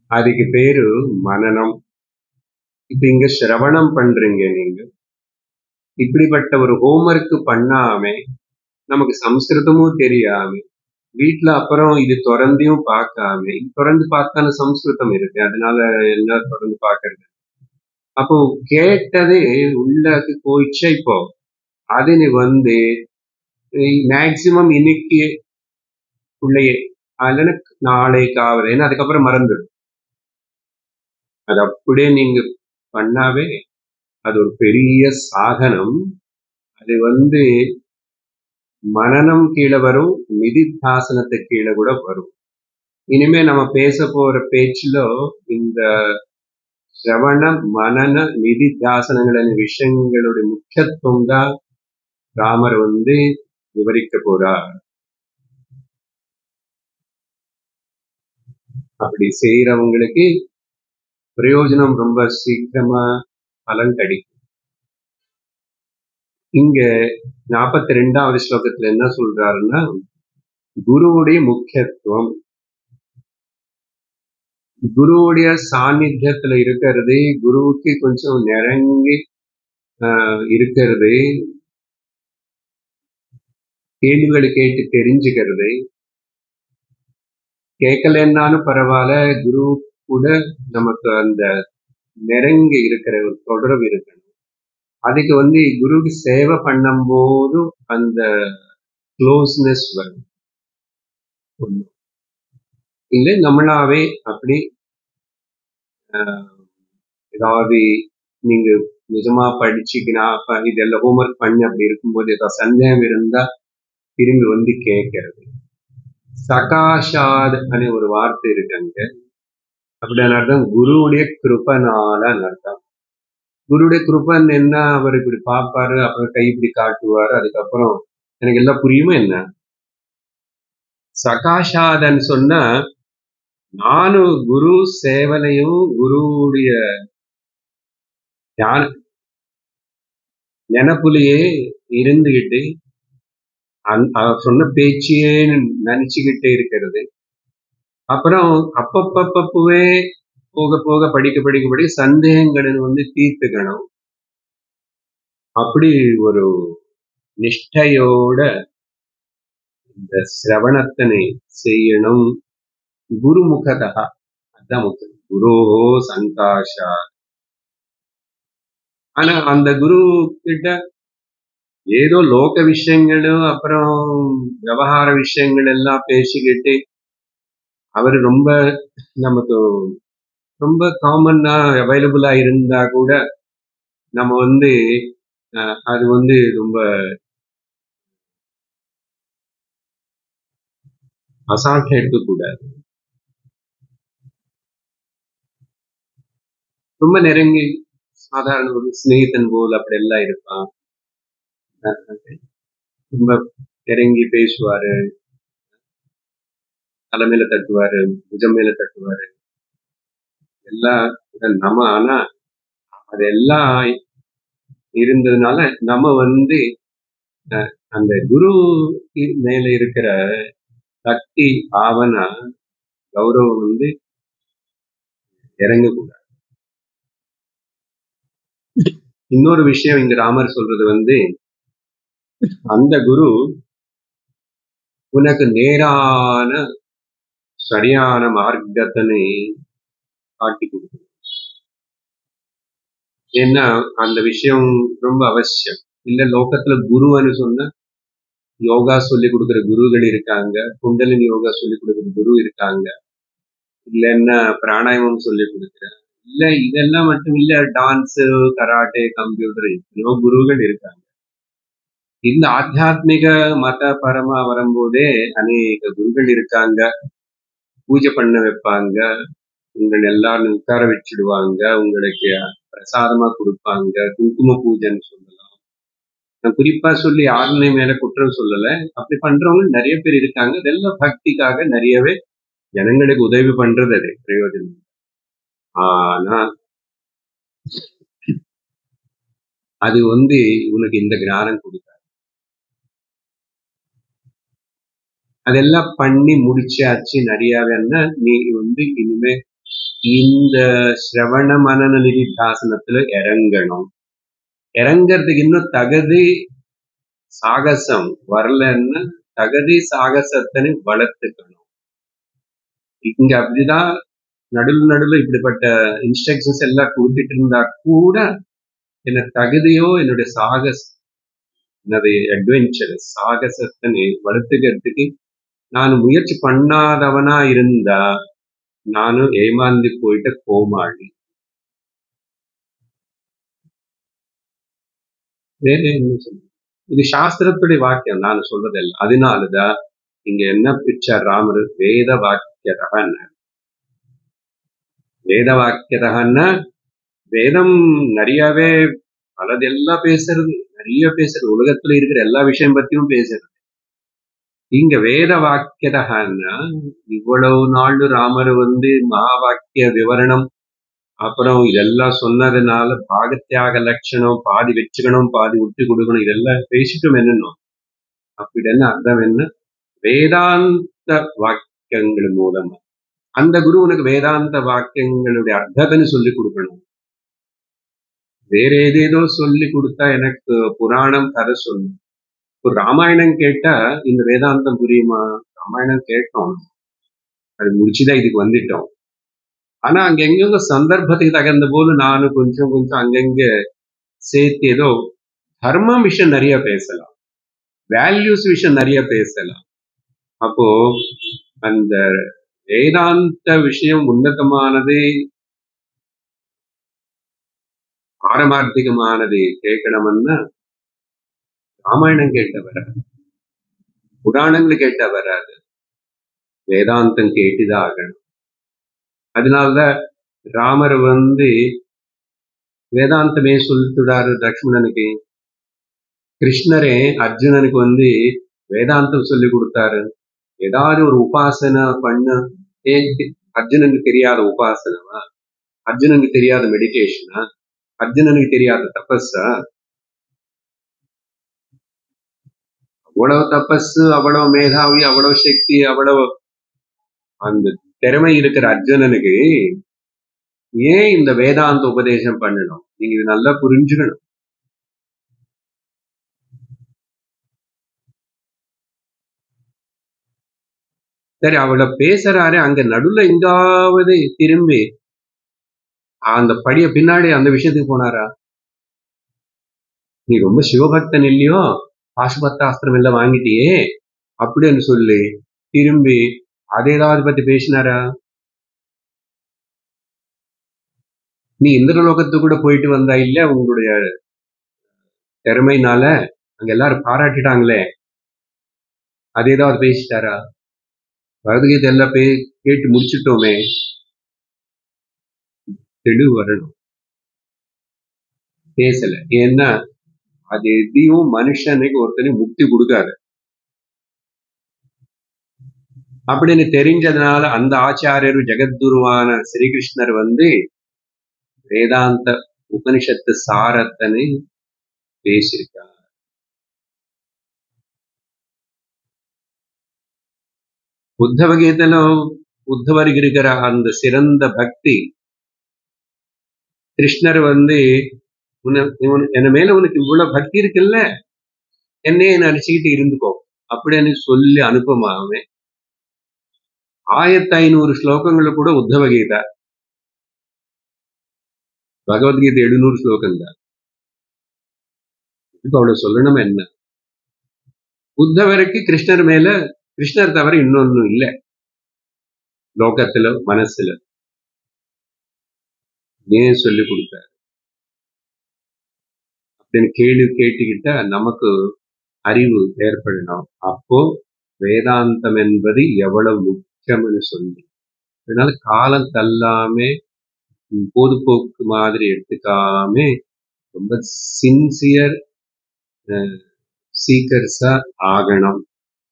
அதுக்கு பேரு மனனம் இப்ப இங்க சிரவணம் பண்றீங்க நீங்க இப்படிப்பட்ட ஒரு ஹோம்ஒர்க் பண்ணாம நமக்கு சம்ஸ்கிருதமும் தெரியாம வீட்ல அப்புறம் இது திறந்தையும் பார்க்காம திறந்து பார்த்தான சம்ஸ்கிருதம் இருக்கு அதனால என்ன திறந்து பார்க்கறது அப்போ கேட்டதே உள்ளக்கு போயிடுச்சு இப்போ അതിന് வந்து மேக்சிமம் இன்னைக்கு உள்ளேயே அல்லனா நாளைக்காவது ஏன்னா அதுக்கப்புறம் மறந்துடும் அது அப்படியே நீங்க பண்ணாவே அது ஒரு பெரிய சாதனம் அது வந்து மனநம் கீழே வரும் நிதித்தாசனத்து கீழே கூட வரும் இனிமே நம்ம பேச போற பேச்சுல இந்த ಶ್ರವಣ ಮನನ நிதித்தியாசனங்களின் விஷயங்களுடைய முக்கியத்துவம் தான் ராமர் வந்து விவரிக்க போறார் அப்படி செய்யறவங்களுக்கு பிரயோஜனம் ரொம்ப சீக்கிரமா பலன் கிடைக்கும் இங்க நாற்பத்தி ரெண்டாவது ஸ்லோகத்துல என்ன சொல்றாருன்னா குருவுடைய முக்கியத்துவம் குருவுடைய சாநித்தியத்துல இருக்கிறது குருவுக்கு கொஞ்சம் நெருங்கி ஆஹ், இருக்கிறது கேள்விகளை கேட்டு தெரிஞ்சுக்கிறது கேட்கலன்னாலும் பரவாயில்ல குரு கூட நமக்கு அந்த நெருங்கி இருக்கிற ஒரு தொடர்பு இருக்கணும் அதுக்கு வந்து குருவுக்கு சேவை பண்ணும்போது அந்த க்ளோஸ்னஸ் வரும் ஒண்ணு. இல்லை நம்மளாவே அப்படி ஆஹ், ஏதாவது நீங்க நிஜமா படிச்சுக்கினா அப்ப இதெல்லாம் ஹோம்ஒர்க் பண்ணி அப்படி இருக்கும்போது ஏதாவது சந்தேகம் இருந்தா திரும்பி வந்து கேட்கறது சகாஷாத் அనే ஒரு வார்த்தை இருக்கு அங்க அப்படின்னு அர்த்தம் குருவுடைய கிருபனால அர்த்தம் குருவுடைய கிருபன் என்ன அவர் இப்படி பார்ப்பாரு அப்புறம் கை இப்படி காட்டுவாரு அதுக்கப்புறம் எனக்கு எல்லாம் புரியுமா என்ன சகாஷாதன்னு சொன்னா நானும் குரு சேவலையும் குருவுடைய ஞான நினப்புலயே இருந்துகிட்டு அந்- அவர் சொன்ன பேச்சையே நினைச்சுக்கிட்டே இருக்கிறது அப்புறம் அப்பப்பப்பவே போக போக படிக்க படிக்க படிக்க சந்தேகங்களை வந்து தீர்த்துக்கணும் அப்படி ஒரு நிஷ்டையோட இந்த சிரவணத்தினை செய்யணும் குருமுகதா அதான் முக்கியம் குரு சங்காஷா ஆனா அந்த குரு கிட்ட ஏதோ லோக விஷயங்களும் அப்புறம் விவகார விஷயங்கள் எல்லாம் பேசிக்கிட்டு அவர் ரொம்ப நமக்கு ரொம்ப காமன்னா அவைலபிளா இருந்தா கூட நம்ம வந்து அஹ், அது வந்து ரொம்ப அசால்ட்டா எடுக்கக்கூடாது ரொம்ப நெருங்கி சாதாரண ஒரு சிநேகிதன் போல் அப்படி எல்லாம் இருப்பான் அஹ், ரொம்ப நெருங்கி பேசுவாரு தலைமையில தட்டுவாரு புஜம் மேல தட்டுவாரு எல்லாம் கூட நம்ம ஆனா அதெல்லாம் இருந்ததுனால நம்ம வந்து அஹ், அந்த குரு மேல இருக்கிற சக்தி பாவனா கௌரவம் வந்து இறங்கக்கூடாது இன்னொரு விஷயம் இங்க ராமர் சொல்றது வந்து அந்த குரு உனக்கு நேரான சரியான மார்க்கத்தினை காட்டி கொடுக்கும் ஏன்னா அந்த விஷயம் ரொம்ப அவசியம் இல்ல லோகத்துல குருன்னு சொன்னா யோகா சொல்லி கொடுக்கிற குருகள் இருக்காங்க குண்டலினி யோகா சொல்லி கொடுக்கிற குரு இருக்காங்க இல்லைன்னா பிராணாயாமம் சொல்லி கொடுக்கிற இல்ல இதெல்லாம் மட்டும் இல்ல டான்ஸ் கராட்டே கம்ப்யூட்டர் எத்தனையோ குருகள் இருக்காங்க இந்த ஆத்தியாத்மிக மத பரமா வரும்போதே அநேக குருகள் இருக்காங்க பூஜை பண்ண வைப்பாங்க உங்களை எல்லாரும் உட்கார வச்சிடுவாங்க உங்களுக்கு பிரசாதமா கொடுப்பாங்க குங்கும பூஜைன்னு சொல்லலாம் நான் குறிப்பா சொல்லி யாருமே மேல குற்றம் சொல்லல அப்படி பண்றவங்க நிறைய பேர் இருக்காங்க இதெல்லாம் பக்திக்காக நிறையவே ஜனங்களுக்கு உதவி பண்றது அது பிரயோஜனம் ஆனா அது வந்து உனக்கு இந்த ஞானம் கொடுக்காது அதெல்லாம் பண்ணி முடிச்சாச்சு நிறையாவேன்னா நீ வந்து இனிமே இந்த சிரவண மனன நிதித்தாசனத்துல இறங்கணும் இறங்கறதுக்கு இன்னும் தகுதி சாகசம் வரலன்னா தகுதி சாகசத்தை வளர்த்துக்கணும் இங்க அப்படிதான் நடுவில் நடுவில் இப்படிப்பட்ட இன்ஸ்ட்ரக்ஷன்ஸ் எல்லாம் கொடுத்துட்டு இருந்தா கூட என்ன தகுதியோ என்னுடைய சாகஸ் என்னது அட்வென்ச்சர் சாகசத்தை வளர்த்துக்கிறதுக்கு நான் முயற்சி பண்ணாதவனா இருந்தா நானும் ஏமாந்து போயிட்ட கோமாளி வேற என்ன சொல்ல இது சாஸ்திரத்துடைய வாக்கியம் நான் சொல்றதில்லை அதனாலதான் இங்க என்ன பிக்சர் ராமர் வேத வாக்கியதகன்னு வேத வாக்கியதகன்னா வேதம் நிறையவே பலதெல்லாம் பேசுறது நிறைய பேசுறது உலகத்துல இருக்கிற எல்லா விஷயம் பத்தியும் பேசுறது இங்க வேத வாக்கியதகன்னா இவ்வளவு நாள் ராமர் வந்து மகா வாக்கிய விவரணம் அப்புறம் இதெல்லாம் சொன்னதுனால பாகத்தியாக லட்சணம் பாதி வச்சுக்கணும் பாதி விட்டு கொடுக்கணும் இதெல்லாம் பேசிட்டும் என்னன்னு அப்படி என்ன அர்த்தம் என்ன வேதாந்த வாக்கியங்கள் மூலமா அந்த குரு உனக்கு வேதாந்த வாக்கியங்களுடைய அர்த்தத்தை சொல்லி கொடுக்கணும் வேற ஏதேதோ சொல்லி கொடுத்தா எனக்கு புராணம் கதை சொல்லணும் இப்போ ராமாயணம் கேட்டா இந்த வேதாந்தம் புரியுமா ராமாயணம் கேட்டோம் அது முடிச்சுதான் இதுக்கு வந்துட்டோம் ஆனா அங்க எங்கெங்க சந்தர்ப்பத்துக்கு தகுந்த போது நானும் கொஞ்சம் கொஞ்சம் அங்கங்க சேர்த்து ஏதோ தர்மம் விஷயம் நிறைய பேசலாம் வேல்யூஸ் விஷயம் நிறைய பேசலாம் அப்போ அந்த வேதாந்த விஷயம் உன்னதமானது பாரமார்த்திகமானது கேட்கணும்னா ராமாயணம் கேட்ட வராது புராணங்கள் கேட்ட வராது வேதாந்தம் கேட்டுதான் ஆகணும் அதனாலதான் ராமர் வந்து வேதாந்தமே சொல்லிட்டுடாரு லக்ஷ்மணனுக்கு கிருஷ்ணரே அர்ஜுனனுக்கு வந்து வேதாந்தம் சொல்லி கொடுத்தாரு ஏதாவது ஒரு உபாசனை பண்ண ஏன் அர்ஜுனனுக்கு தெரியாத உபாசனவா அர்ஜுனனுக்கு தெரியாத மெடிடேஷனா அர்ஜுனனுக்கு தெரியாத தபஸா அவ்வளவு தபஸ் அவ்வளவு மேதாவி அவ்வளவு சக்தி அவ்வளவு அந்த திறமை இருக்கிற அர்ஜுனனுக்கு ஏன் இந்த வேதாந்த உபதேசம் பண்ணணும் நீங்க இது நல்லா புரிஞ்சுக்கணும் சரி அவளை பேசுறாரு அங்க நடுவுல எங்காவது திரும்பி அந்த படிய பின்னாடி அந்த விஷயத்துக்கு போனாரா நீ ரொம்ப சிவபக்தன் இல்லையோ பாசுபத்தாஸ்திரம் எல்லாம் வாங்கிட்டியே அப்படின்னு சொல்லி திரும்பி அதை ஏதாவது பத்தி பேசினாரா நீ இந்திரலோகத்துக்கு கூட போயிட்டு வந்தா இல்ல உங்களுடைய திறமைனால அங்க எல்லாரும் பாராட்டிட்டாங்களே அது ஏதாவது பேசிட்டாரா பகவத்கீதை எல்லாம் பே கேட்டு முடிச்சிட்டோமே தெளிவு வரணும் பேசல ஏன்னா அது எதையும் மனுஷனுக்கு ஒருத்தனையும் முக்தி கொடுக்காது அப்படின்னு தெரிஞ்சதுனால அந்த ஆச்சாரியர் ஜெகத்குருவான ஸ்ரீகிருஷ்ணர் வந்து வேதாந்த உபனிஷத்து சாரத்தனை பேசியிருக்கார் உத்தவ கீதையில உத்தவருக்கு இருக்கிற அந்த சிறந்த பக்தி கிருஷ்ணர் வந்து என் மேல உனக்கு இவ்வளவு பக்தி இருக்குல்ல என்னையே நினைச்சுக்கிட்டு இருந்துக்கோ அப்படின்னு சொல்லி அனுப்பமாவே ஆயிரத்தி ஐநூறு ஸ்லோகங்களை கூட உத்தவ கீதா பகவத்கீதை எழுநூறு ஸ்லோகம் தான் இப்ப அவ்வளவு சொல்லணும் என்ன உத்தவருக்கு கிருஷ்ணர் மேல கிருஷ்ணர் தவிர இன்னொன்னும் இல்லை லோகத்துல மனசுல ஏன் சொல்லி கொடுத்தார் அப்படின்னு கேள்வி கேட்டுக்கிட்டா நமக்கு அறிவு ஏற்படணும் அப்போ வேதாந்தம் என்பது எவ்வளவு முக்கியம்னு சொல்லி அதனால காலம் தள்ளாமே பொதுப்போக்கு மாதிரி எடுத்துக்காம ரொம்ப சின்சியர் சீக்கர்ஸா ஆகணும்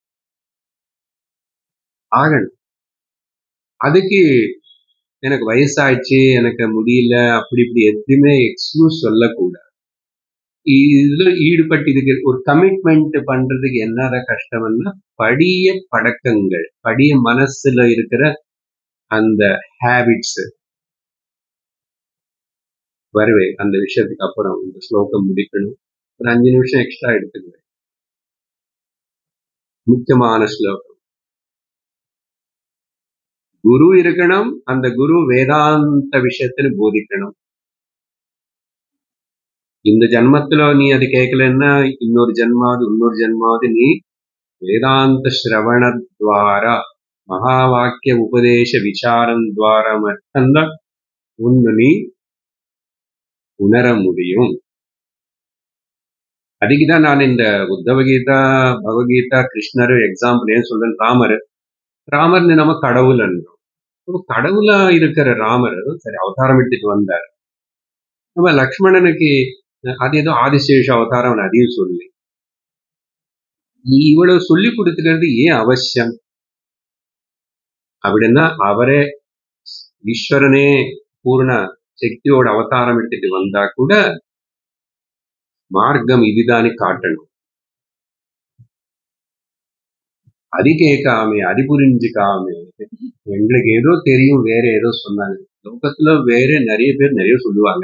ஆகணும் அதுக்கு எனக்கு வயசாயிடுச்சு எனக்கு முடியல அப்படி இப்படி எதுவுமே எக்ஸ்கியூஸ் சொல்லக்கூடாது இதுல ஈடுபட்டு இதுக்கு ஒரு கமிட்மெண்ட் பண்றதுக்கு என்னதான் கஷ்டம்னா படிய பழக்கங்கள் படிய மனசுல இருக்கிற அந்த ஹேபிட்ஸ் வருவேன் அந்த விஷயத்துக்கு அப்புறம் இந்த ஸ்லோகம் முடிக்கணும் ஒரு அஞ்சு நிமிஷம் எக்ஸ்ட்ரா எடுத்துக்குவேன் முக்கியமான ஸ்லோகம் குரு இருக்கணும் அந்த குரு வேதாந்த விஷயத்துல போதிக்கணும் இந்த ஜென்மத்துல நீ அது கேட்கலன்னா இன்னொரு ஜென்மாவது இன்னொரு ஜென்மாவது நீ வேதாந்த ஸ்ரவண துவாரா மகா வாக்கிய உபதேச விசாரம் துவாரா மட்டும்தான் ஒன்று நீ உணர முடியும் அதுக்குதான் நான் இந்த உத்தவ கீதா பகவத்கீதா கிருஷ்ணர் எக்ஸாம்பிள் ஏன் சொல்றேன் ராமர் ராமர்னு நம்ம கடவுள் என்றோம் அப்ப கடவுளா இருக்கிற ராமர் சரி அவதாரம் எடுத்துட்டு வந்தார் நம்ம லக்ஷ்மணனுக்கு அது ஏதோ ஆதிசேஷ அவதாரம் அதையும் சொல்லி இவ்வளவு சொல்லி கொடுத்துக்கிறது ஏன் அவசியம் அப்படின்னா அவரே ஈஸ்வரனே பூர்ண சக்தியோட அவதாரம் எடுத்துட்டு வந்தா கூட மார்க்கம் இதுதானே காட்டணும் அது கேட்காம அது புரிஞ்சுக்காம எங்களுக்கு ஏதோ தெரியும் வேற ஏதோ சொன்னாங்க லோகத்துல வேற நிறைய பேர் நிறைய சொல்லுவாங்க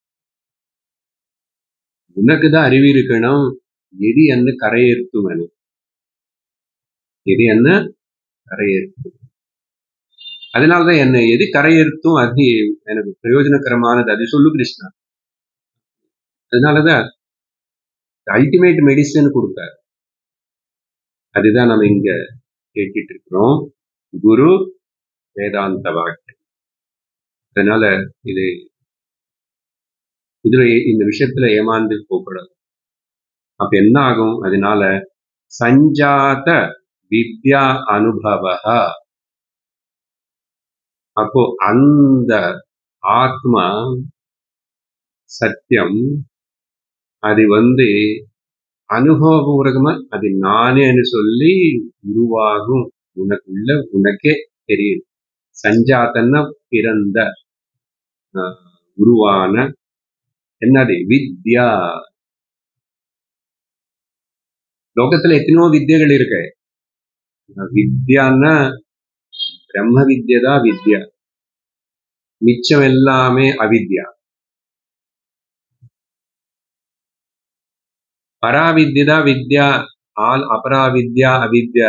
உனக்குதான் அறிவு இருக்கணும் எது என்ன கரையேற்றும் அது எது என்ன கரையேற்றும் அதனாலதான் என்ன எது கரையேற்றும் அது எனக்கு பிரயோஜனகரமானது அது சொல்லு கிருஷ்ணா அதனாலதான் அல்டிமேட் மெடிசன் கொடுத்தாரு அதுதான் நம்ம இங்க கேட்டுட்டு இருக்கிறோம் குரு வேதாந்த வாக்கியம் அதனால இது இதுல இந்த விஷயத்துல ஏமாந்து போகக்கூடாது அப்ப என்ன ஆகும் அதனால சஞ்சாத வித்யா அனுபவ அப்போ அந்த ஆத்மா சத்தியம் அது வந்து அனுபவபூர்வமா அது நானேன்னு சொல்லி உருவாகும் உனக்குள்ள உனக்கே தெரியும் சஞ்சாத்தன்னா பிறந்த உருவான என்னது வித்யா லோகத்துல எத்தனையோ வித்தியகள் இருக்கு வித்யான்னா பிரம்ம வித்யா வித்யா மிச்சம் எல்லாமே அவித்யா பராவித்யா வித்யா ஆல் அபராவித்யா அவித்யா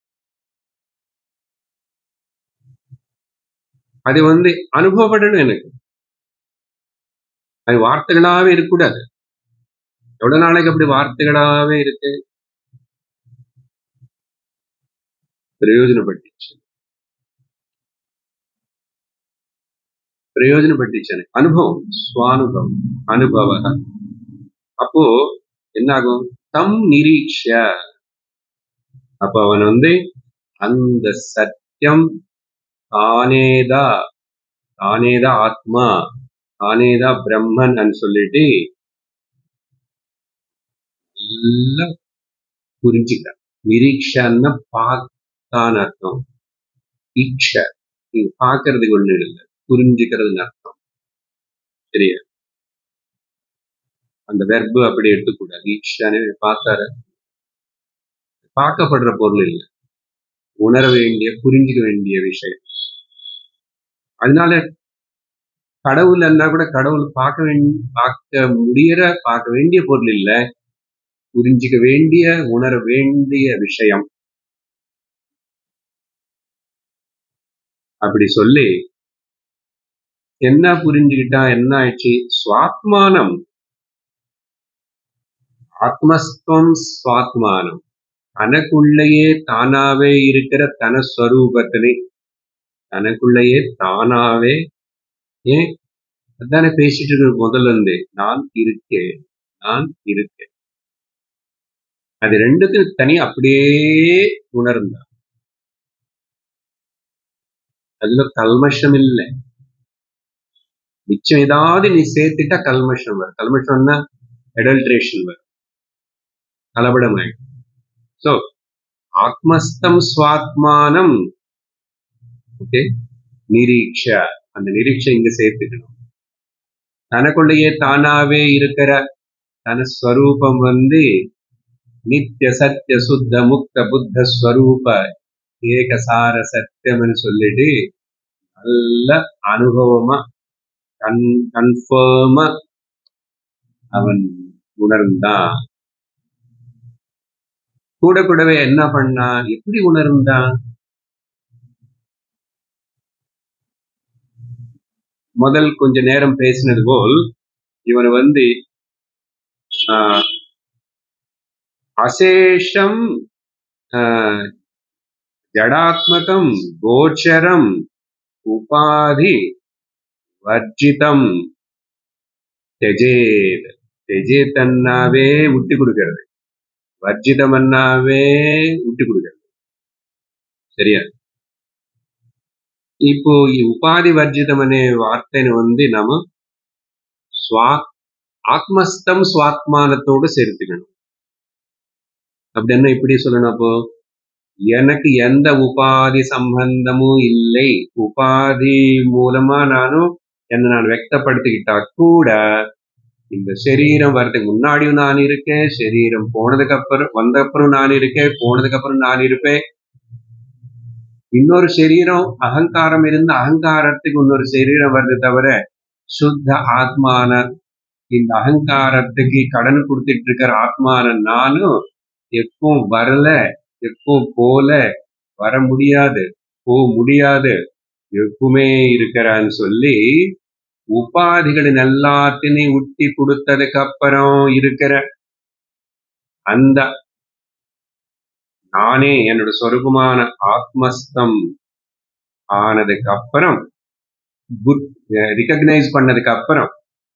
அது வந்து அனுபவப்படணும் எனக்கு அது வார்த்தைகளாவே இருக்கக்கூடாது எவ்வளவு நாளைக்கு அப்படி வார்த்தைகளாவே இருக்கு பிரயோஜனப்பட்டுச்சு பிரயோஜனப்பட்டுச்சு எனக்கு அனுபவம் சுவானுபவம் அனுபவ அப்போ என்னாகும் தம் நிரீட்ச அப்ப அவன் வந்து அந்த சத்தியம் தானேதா தானேதா ஆத்மா தானேதா பிரம்மன் சொல்லிட்டு எல்லாம் புரிஞ்சுக்கிறான் நிரீட்சன்னா பார்த்தான் அர்த்தம் ஈட்ச நீங்க பாக்குறதுக்கு ஒண்ணு இல்லை புரிஞ்சுக்கிறதுன்னு அர்த்தம் சரியா அந்த வெர்பு அப்படி எடுத்துக்கூடாது ஈட்சானே பார்த்தாரு பார்க்கப்படுற பொருள் இல்லை உணர வேண்டிய புரிஞ்சுக்க வேண்டிய விஷயம் அதனால கடவுள் இருந்தா கூட கடவுள் பார்க்க வேண்டிய பார்க்க முடியற பார்க்க வேண்டிய பொருள் இல்லை புரிஞ்சுக்க வேண்டிய உணர வேண்டிய விஷயம் அப்படி சொல்லி என்ன புரிஞ்சுக்கிட்டா என்ன ஆயிடுச்சு சுவாத்மானம் ஆத்மஸ்துவம் சுவாத்மானம் தனக்குள்ளேயே தானாவே இருக்கிற தன ஸ்வரூபத்தினை தனக்குள்ளேயே தானாவே ஏன் அதானே பேசிட்டு இருக்க முதல்ல இருந்தே நான் இருக்கேன் நான் இருக்கேன் அது ரெண்டுக்கும் தனி அப்படியே உணர்ந்தான் அதுல கல்மஷம் இல்லை மிச்சம் ஏதாவது நீ சேர்த்துட்டா கல்மஷம் வரும் கல்மஷம்னா எடல்ட்ரேஷன் வரும் கலபடம் ஆயிடும் சோ ஆத்மஸ்தம் சுவாத்மானம் ஓகே நிரீட்ச அந்த நிரீட்சை இங்க சேர்த்துக்கணும் தனக்குள்ளேயே தானாவே இருக்கிற தன ஸ்வரூபம் வந்து நித்திய சத்திய சுத்த முக்த புத்த ஸ்வரூப ஏகசார சத்தியம்னு சொல்லிட்டு நல்ல அனுபவமா கன் கன்ஃபர்மா அவன் உணர்ந்தான் கூட கூடவே என்ன பண்ணான் எப்படி உணர்ந்தான் முதல் கொஞ்ச நேரம் பேசினது போல் இவன் வந்து ஆஹ், அசேஷம் ஆஹ், ஜடாத்மகம் கோச்சரம் உபாதி வர்ஜிதம் தெஜேத் தெஜேத் அண்ணாவே விட்டு கொடுக்கிறது வர்ஜிதம் அண்ணாவே விட்டு கொடுக்கிறது சரியா இப்போ ఈ ఉపాధి వర్జితం అనే వార్తని வந்து நாம ஸ்வா ஆத்மஸ்தம் சுவாத்மானத்தோடு சேர்த்துக்கணும் அப்படின்னா இப்படி சொல்லணும் அப்போ எனக்கு எந்த உபாதி சம்பந்தமும் இல்லை உபாதி மூலமா நானும் என்ன நான் வெக்தப்படுத்திக்கிட்டா கூட இந்த சரீரம் வர்றதுக்கு முன்னாடியும் நான் இருக்கேன் சரீரம் போனதுக்கு அப்புறம் வந்த அப்புறம் நான் இருக்கேன் போனதுக்கு அப்புறம் நான் இருப்பேன் இன்னொரு சரீரம் அகங்காரம் இருந்த அகங்காரத்துக்கு இன்னொரு சரீரம் வருது தவிர சுத்த ஆத்மான இந்த அகங்காரத்துக்கு கடன் கொடுத்துட்டு இருக்கிற ஆத்மான நானும் எப்பவும் வரல எப்பவும் போல வர முடியாது போக முடியாது எப்பவுமே இருக்கிறான்னு சொல்லி உபாதிகளின் எல்லாத்தினையும் உட்டி கொடுத்ததுக்கு அப்புறம் இருக்கிற அந்த நானே என்னோட சொருபமான ஆத்மஸ்தம் ஆனதுக்கு அப்புறம் ரிகக்னைஸ் பண்ணதுக்கு அப்புறம்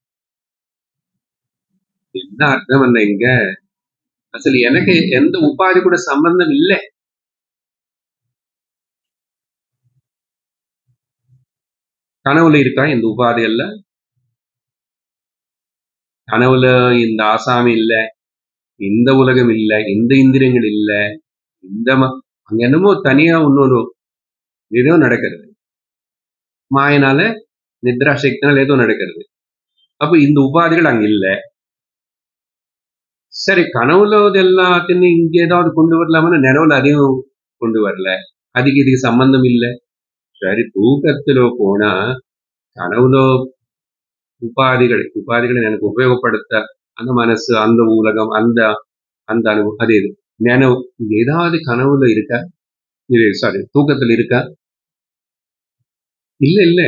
என்ன அர்த்தம் அந்த இங்க அசல் எனக்கு எந்த உபாதி கூட சம்பந்தம் இல்லை கனவுல இருக்கா இந்த உபாதி எல்லாம் கனவுல இந்த ஆசாமி இல்ல இந்த உலகம் இல்ல இந்த இந்திரியங்கள் இல்ல இந்த ம- அங்க என்னமோ தனியா இன்னொரு ஏதோ நடக்கிறது மாயனால நித்ரா சக்தினால ஏதோ நடக்கிறது அப்ப இந்த உபாதிகள் அங்க இல்ல சரி கனவுல இது எல்லாத்தையும் இங்க ஏதாவது கொண்டு வரலாம்னு நினைவுல அதையும் கொண்டு வரல அதுக்கு இதுக்கு சம்பந்தம் இல்ல சரி தூக்கத்துல போனா கனவுல உபாதிகள் உபாதிகளை எனக்கு உபயோகப்படுத்த அந்த மனசு அந்த உலகம் அந்த அந்த அனுபவம் அது இது நினைவு இங்க ஏதாவது கனவுல இருக்கா இது சாரி தூக்கத்துல இருக்கா இல்ல இல்ல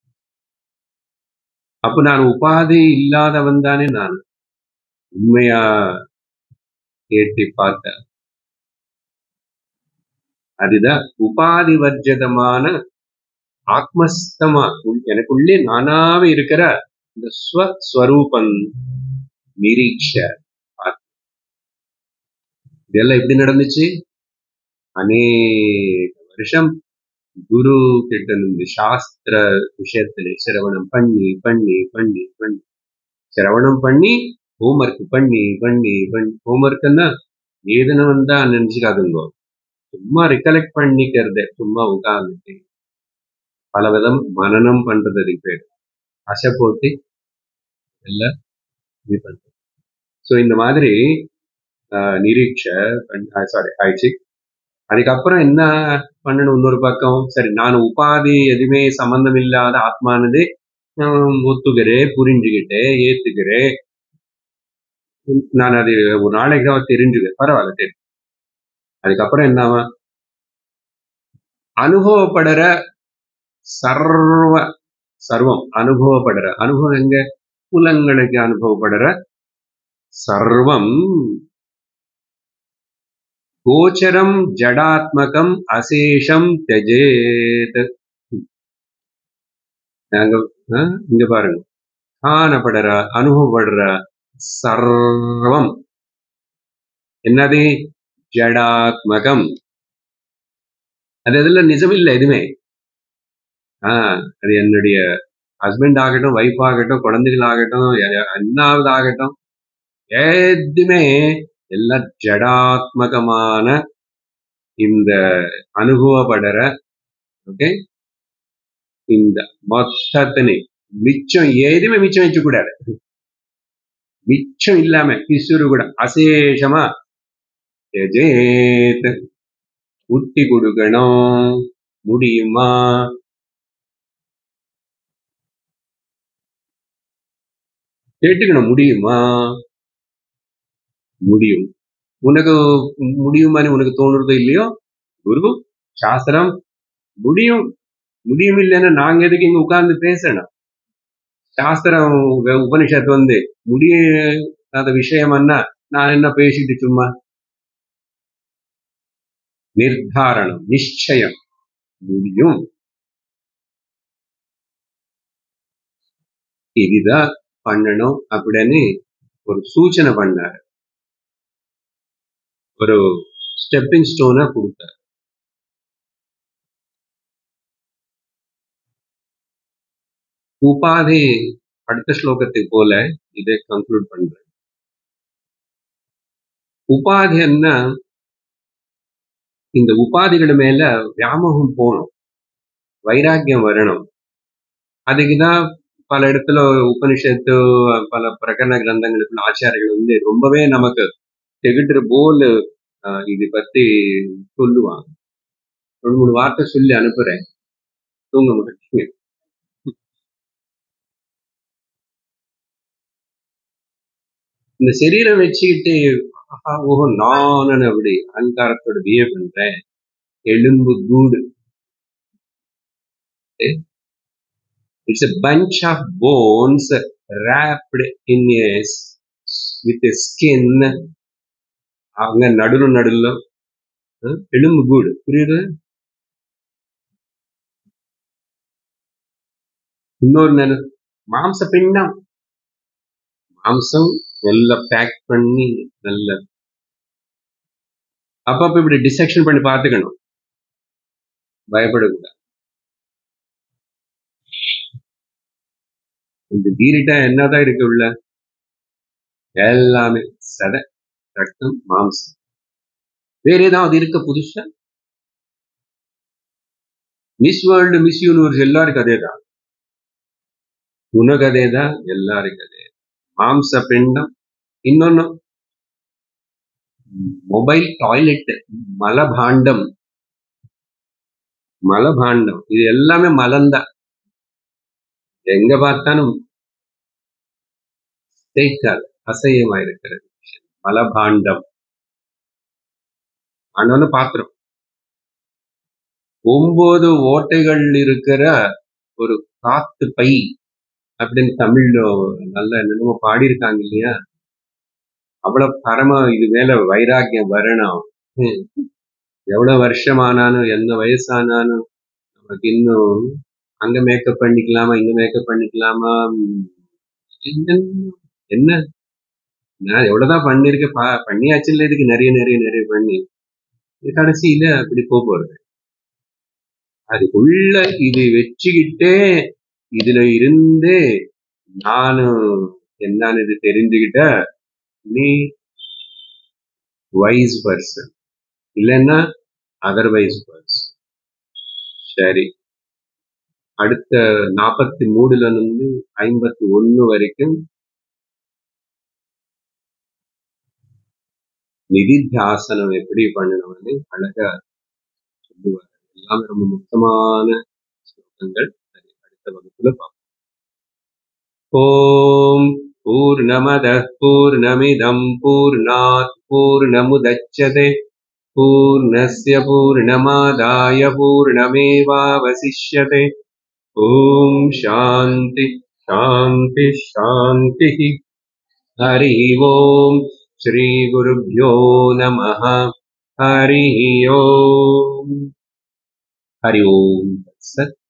அப்ப நான் உபாதி இல்லாதவன் தானே நான் உண்மையா கேட்டி பார்த்தேன் அதுதான் உபாதி வர்ஜதமான ஆத்மஸ்தமா உள்- எனக்குள்ளே நானாவே இருக்கிற இந்த ஸ்வஸ்வரூபம் நிரீட்ச இதெல்லாம் எப்படி நடந்துச்சு அநேக வருஷம் குரு கிட்ட இருந்து சாஸ்திர விஷயத்துல சிரவணம் பண்ணி பண்ணி பண்ணி பண்ணி சிரவணம் பண்ணி ஹோம்ஒர்க் பண்ணி பண்ணி பண்ணி ஹோம்ஒர்க்னா ஏதுன்னு வந்தா நினைச்சுக்காதுங்க சும்மா ரிகலெக்ட் பண்ணிக்கிறது சும்மா உட்கார்ந்துட்டு பல விதம் மனனம் பண்றது அதுக்கு பேர் அசை போட்டு எல்லாம் இது பண்றது ஸோ இந்த மாதிரி ஆஹ், நிரீட்ச சாரி ஆயிடுச்சு அதுக்கப்புறம் என்ன பண்ணணும் இன்னொரு பக்கம் சரி நான் உபாதி எதுவுமே சம்பந்தம் இல்லாத ஆத்மானது ஹம், ஒத்துக்கிறேன் புரிஞ்சுக்கிட்டேன் ஏத்துக்கிறேன் நான் அது ஒரு நாளைக்கு தான் தெரிஞ்சுக்கிறேன் பரவாயில்ல தெரியும் அதுக்கப்புறம் என்னவா அனுபவப்படுற சர்வ சர்வம் அனுபவப்படுற அனுபவம் எங்க புலங்களுக்கு அனுபவப்படுற சர்வம் கோச்சரம் ஜடாத்மகம் அசேஷம் தெஜேத் நாங்க ஆ, இங்க பாருங்க காணப்படுற அனுபவப்படுற சர்வம் என்னது ஜடாத்மகம் அது எதுல நிஜம் இல்லை எதுவுமே ஆஹ் அது என்னுடைய ஹஸ்பண்ட் ஆகட்டும் ஒய்ஃப் ஆகட்டும் குழந்தைகள் ஆகட்டும் ய- என்னாவது ஆகட்டும் எதுவுமே எல்லாம் ஜடாத்மகமான இந்த அனுபவப்படுற ஓகே இந்த மொத்தத்தினை மிச்சம் எதுவுமே மிச்சம் வச்சு கூடாது மிச்சம் இல்லாம பிசுறு கூட அசேஷமா எஜேத் உட்டி கொடுக்கணும் முடியுமா கேட்டுக்கணும் முடியுமா முடியும் உனக்கு முடியுமான்னு உனக்கு தோணுறதோ இல்லையோ குரு சாஸ்திரம் முடியும் முடியும் இல்லைன்னா நாங்க எதுக்கு இங்க உட்கார்ந்து பேசணும் சாஸ்திரம் உ- உபனிஷத் வந்து முடியாத விஷயம்னா நான் என்ன பேசிட்டு சும்மா நிர்தாரணம் நிச்சயம் முடியும் இதுதான் பண்ணணும் அப்படின்னு ஒரு சூச்சனை பண்ணாரு ஒரு ஸ்டெப்பிங் ஸ்டோனை கொடுத்தாரு உபாதி அடுத்த ஸ்லோகத்தை போல இதை கன்க்ளூட் பண்றேன் உபாதி என்ன இந்த உபாதிகள் மேல வியாமோகம் போகணும் வைராக்கியம் வரணும் அதுக்குதான் பல இடத்துல உபனிஷத்து பல பிரகரண கிரந்தங்களுக்குள்ள ஆச்சாரியர்கள் வந்து ரொம்பவே நமக்கு திகட்டுற போல் ஆஹ், இது பத்தி சொல்லுவாங்க ரெண்டு மூணு வார்த்தை சொல்லி அனுப்புறேன் தூங்க முடியும் இந்த சரீரம் வச்சுக்கிட்டு ஆஹா, ஓஹோ நான் அப்படி அகங்காரத்தோட பிஹேவ் பண்றேன் எலும்பு கூடு it's a bunch of bones wrapped in a s- with a skin அங்க நடுவு நடுல அஹ், எலும்பு கூடு புரியுது இன்னொரு நடு மாம்ச பிண்டம் மாம்சம் நல்லா பேக் பண்ணி நல்ல அப்பப்ப இப்படி டிசெக்ஷன் பண்ணி பார்த்துக்கணும் பயப்படக்கூடாது இந்த தீரிட்டா என்னதான் இருக்கு உள்ள எல்லாமே சதை ரத்தம் மாம்சம் வேற ஏதாவது இருக்க புதுசா மிஸ் வேர்ல்டு மிஸ் யூனிவர்ஸ் எல்லாருக்கும் அதே தான் உனக்கு அதே தான் எல்லாருக்கும் அதே மாம்ச பிண்டம் இன்னொன்னு மொபைல் டாய்லெட் மலபாண்டம் மலபாண்டம் இது எல்லாமே மலம்தான் எங்க பார்த்தாலும் தேய்க்காது அசையமா இருக்கிறது மலபாண்டம் ஆனாலும் பாத்திரம் ஒன்பது ஓட்டைகள் இருக்கிற ஒரு காத்து பை அப்படின்னு தமிழ்ல நல்ல என்னென்னமோ பாடியிருக்காங்க இல்லையா அவ்வளவு பரம இது மேல வைராக்கியம் வரணும் ஹம். எவ்வளவு வருஷம் ஆனாலும் எந்த வயசானாலும் நமக்கு இன்னும் அங்க மேக்கப் பண்ணிக்கலாமா இங்க மேக்கப் பண்ணிக்கலாமா உம், என்ன என்ன நான் எவ்வளவுதான் பண்ணிருக்கேன் பா பண்ணியாச்சுல்ல இதுக்கு நிறைய நிறைய நிறைய பண்ணி இது கடைசியில அப்படி போக போறது அதுக்குள்ள இது வச்சுக்கிட்டே இதுல இருந்து நானும் என்னன்னு இது தெரிஞ்சுக்கிட்ட நீ வைஸ் பர்சன் இல்லைன்னா அதர்வைஸ் பர்சன் சரி அடுத்த நாற்பத்தி மூணுல இருந்து ஐம்பத்தி ஒண்ணு வரைக்கும் நிதித்தியாசனம் எப்படி பண்ணணும்னு அழகா சொல்லுவார் எல்லாமே ரொம்ப முக்கியமான ஸ்லோகங்கள் சரி அடுத்த வகுப்புல பார்ப்போம் ஓம் பூர்ணமதः பூர்ணமிதம் பூர்ணாத் பூர்ணமுதච්யते पूर्णस्य पूर्णमादाय पूर्णमेवावशिष्यते ॐ शान्ति शान्ति शान्तिः हरिः ओम् श्रीगुरुभ्यो नमः हरिः ओम् हरि ओम् सत्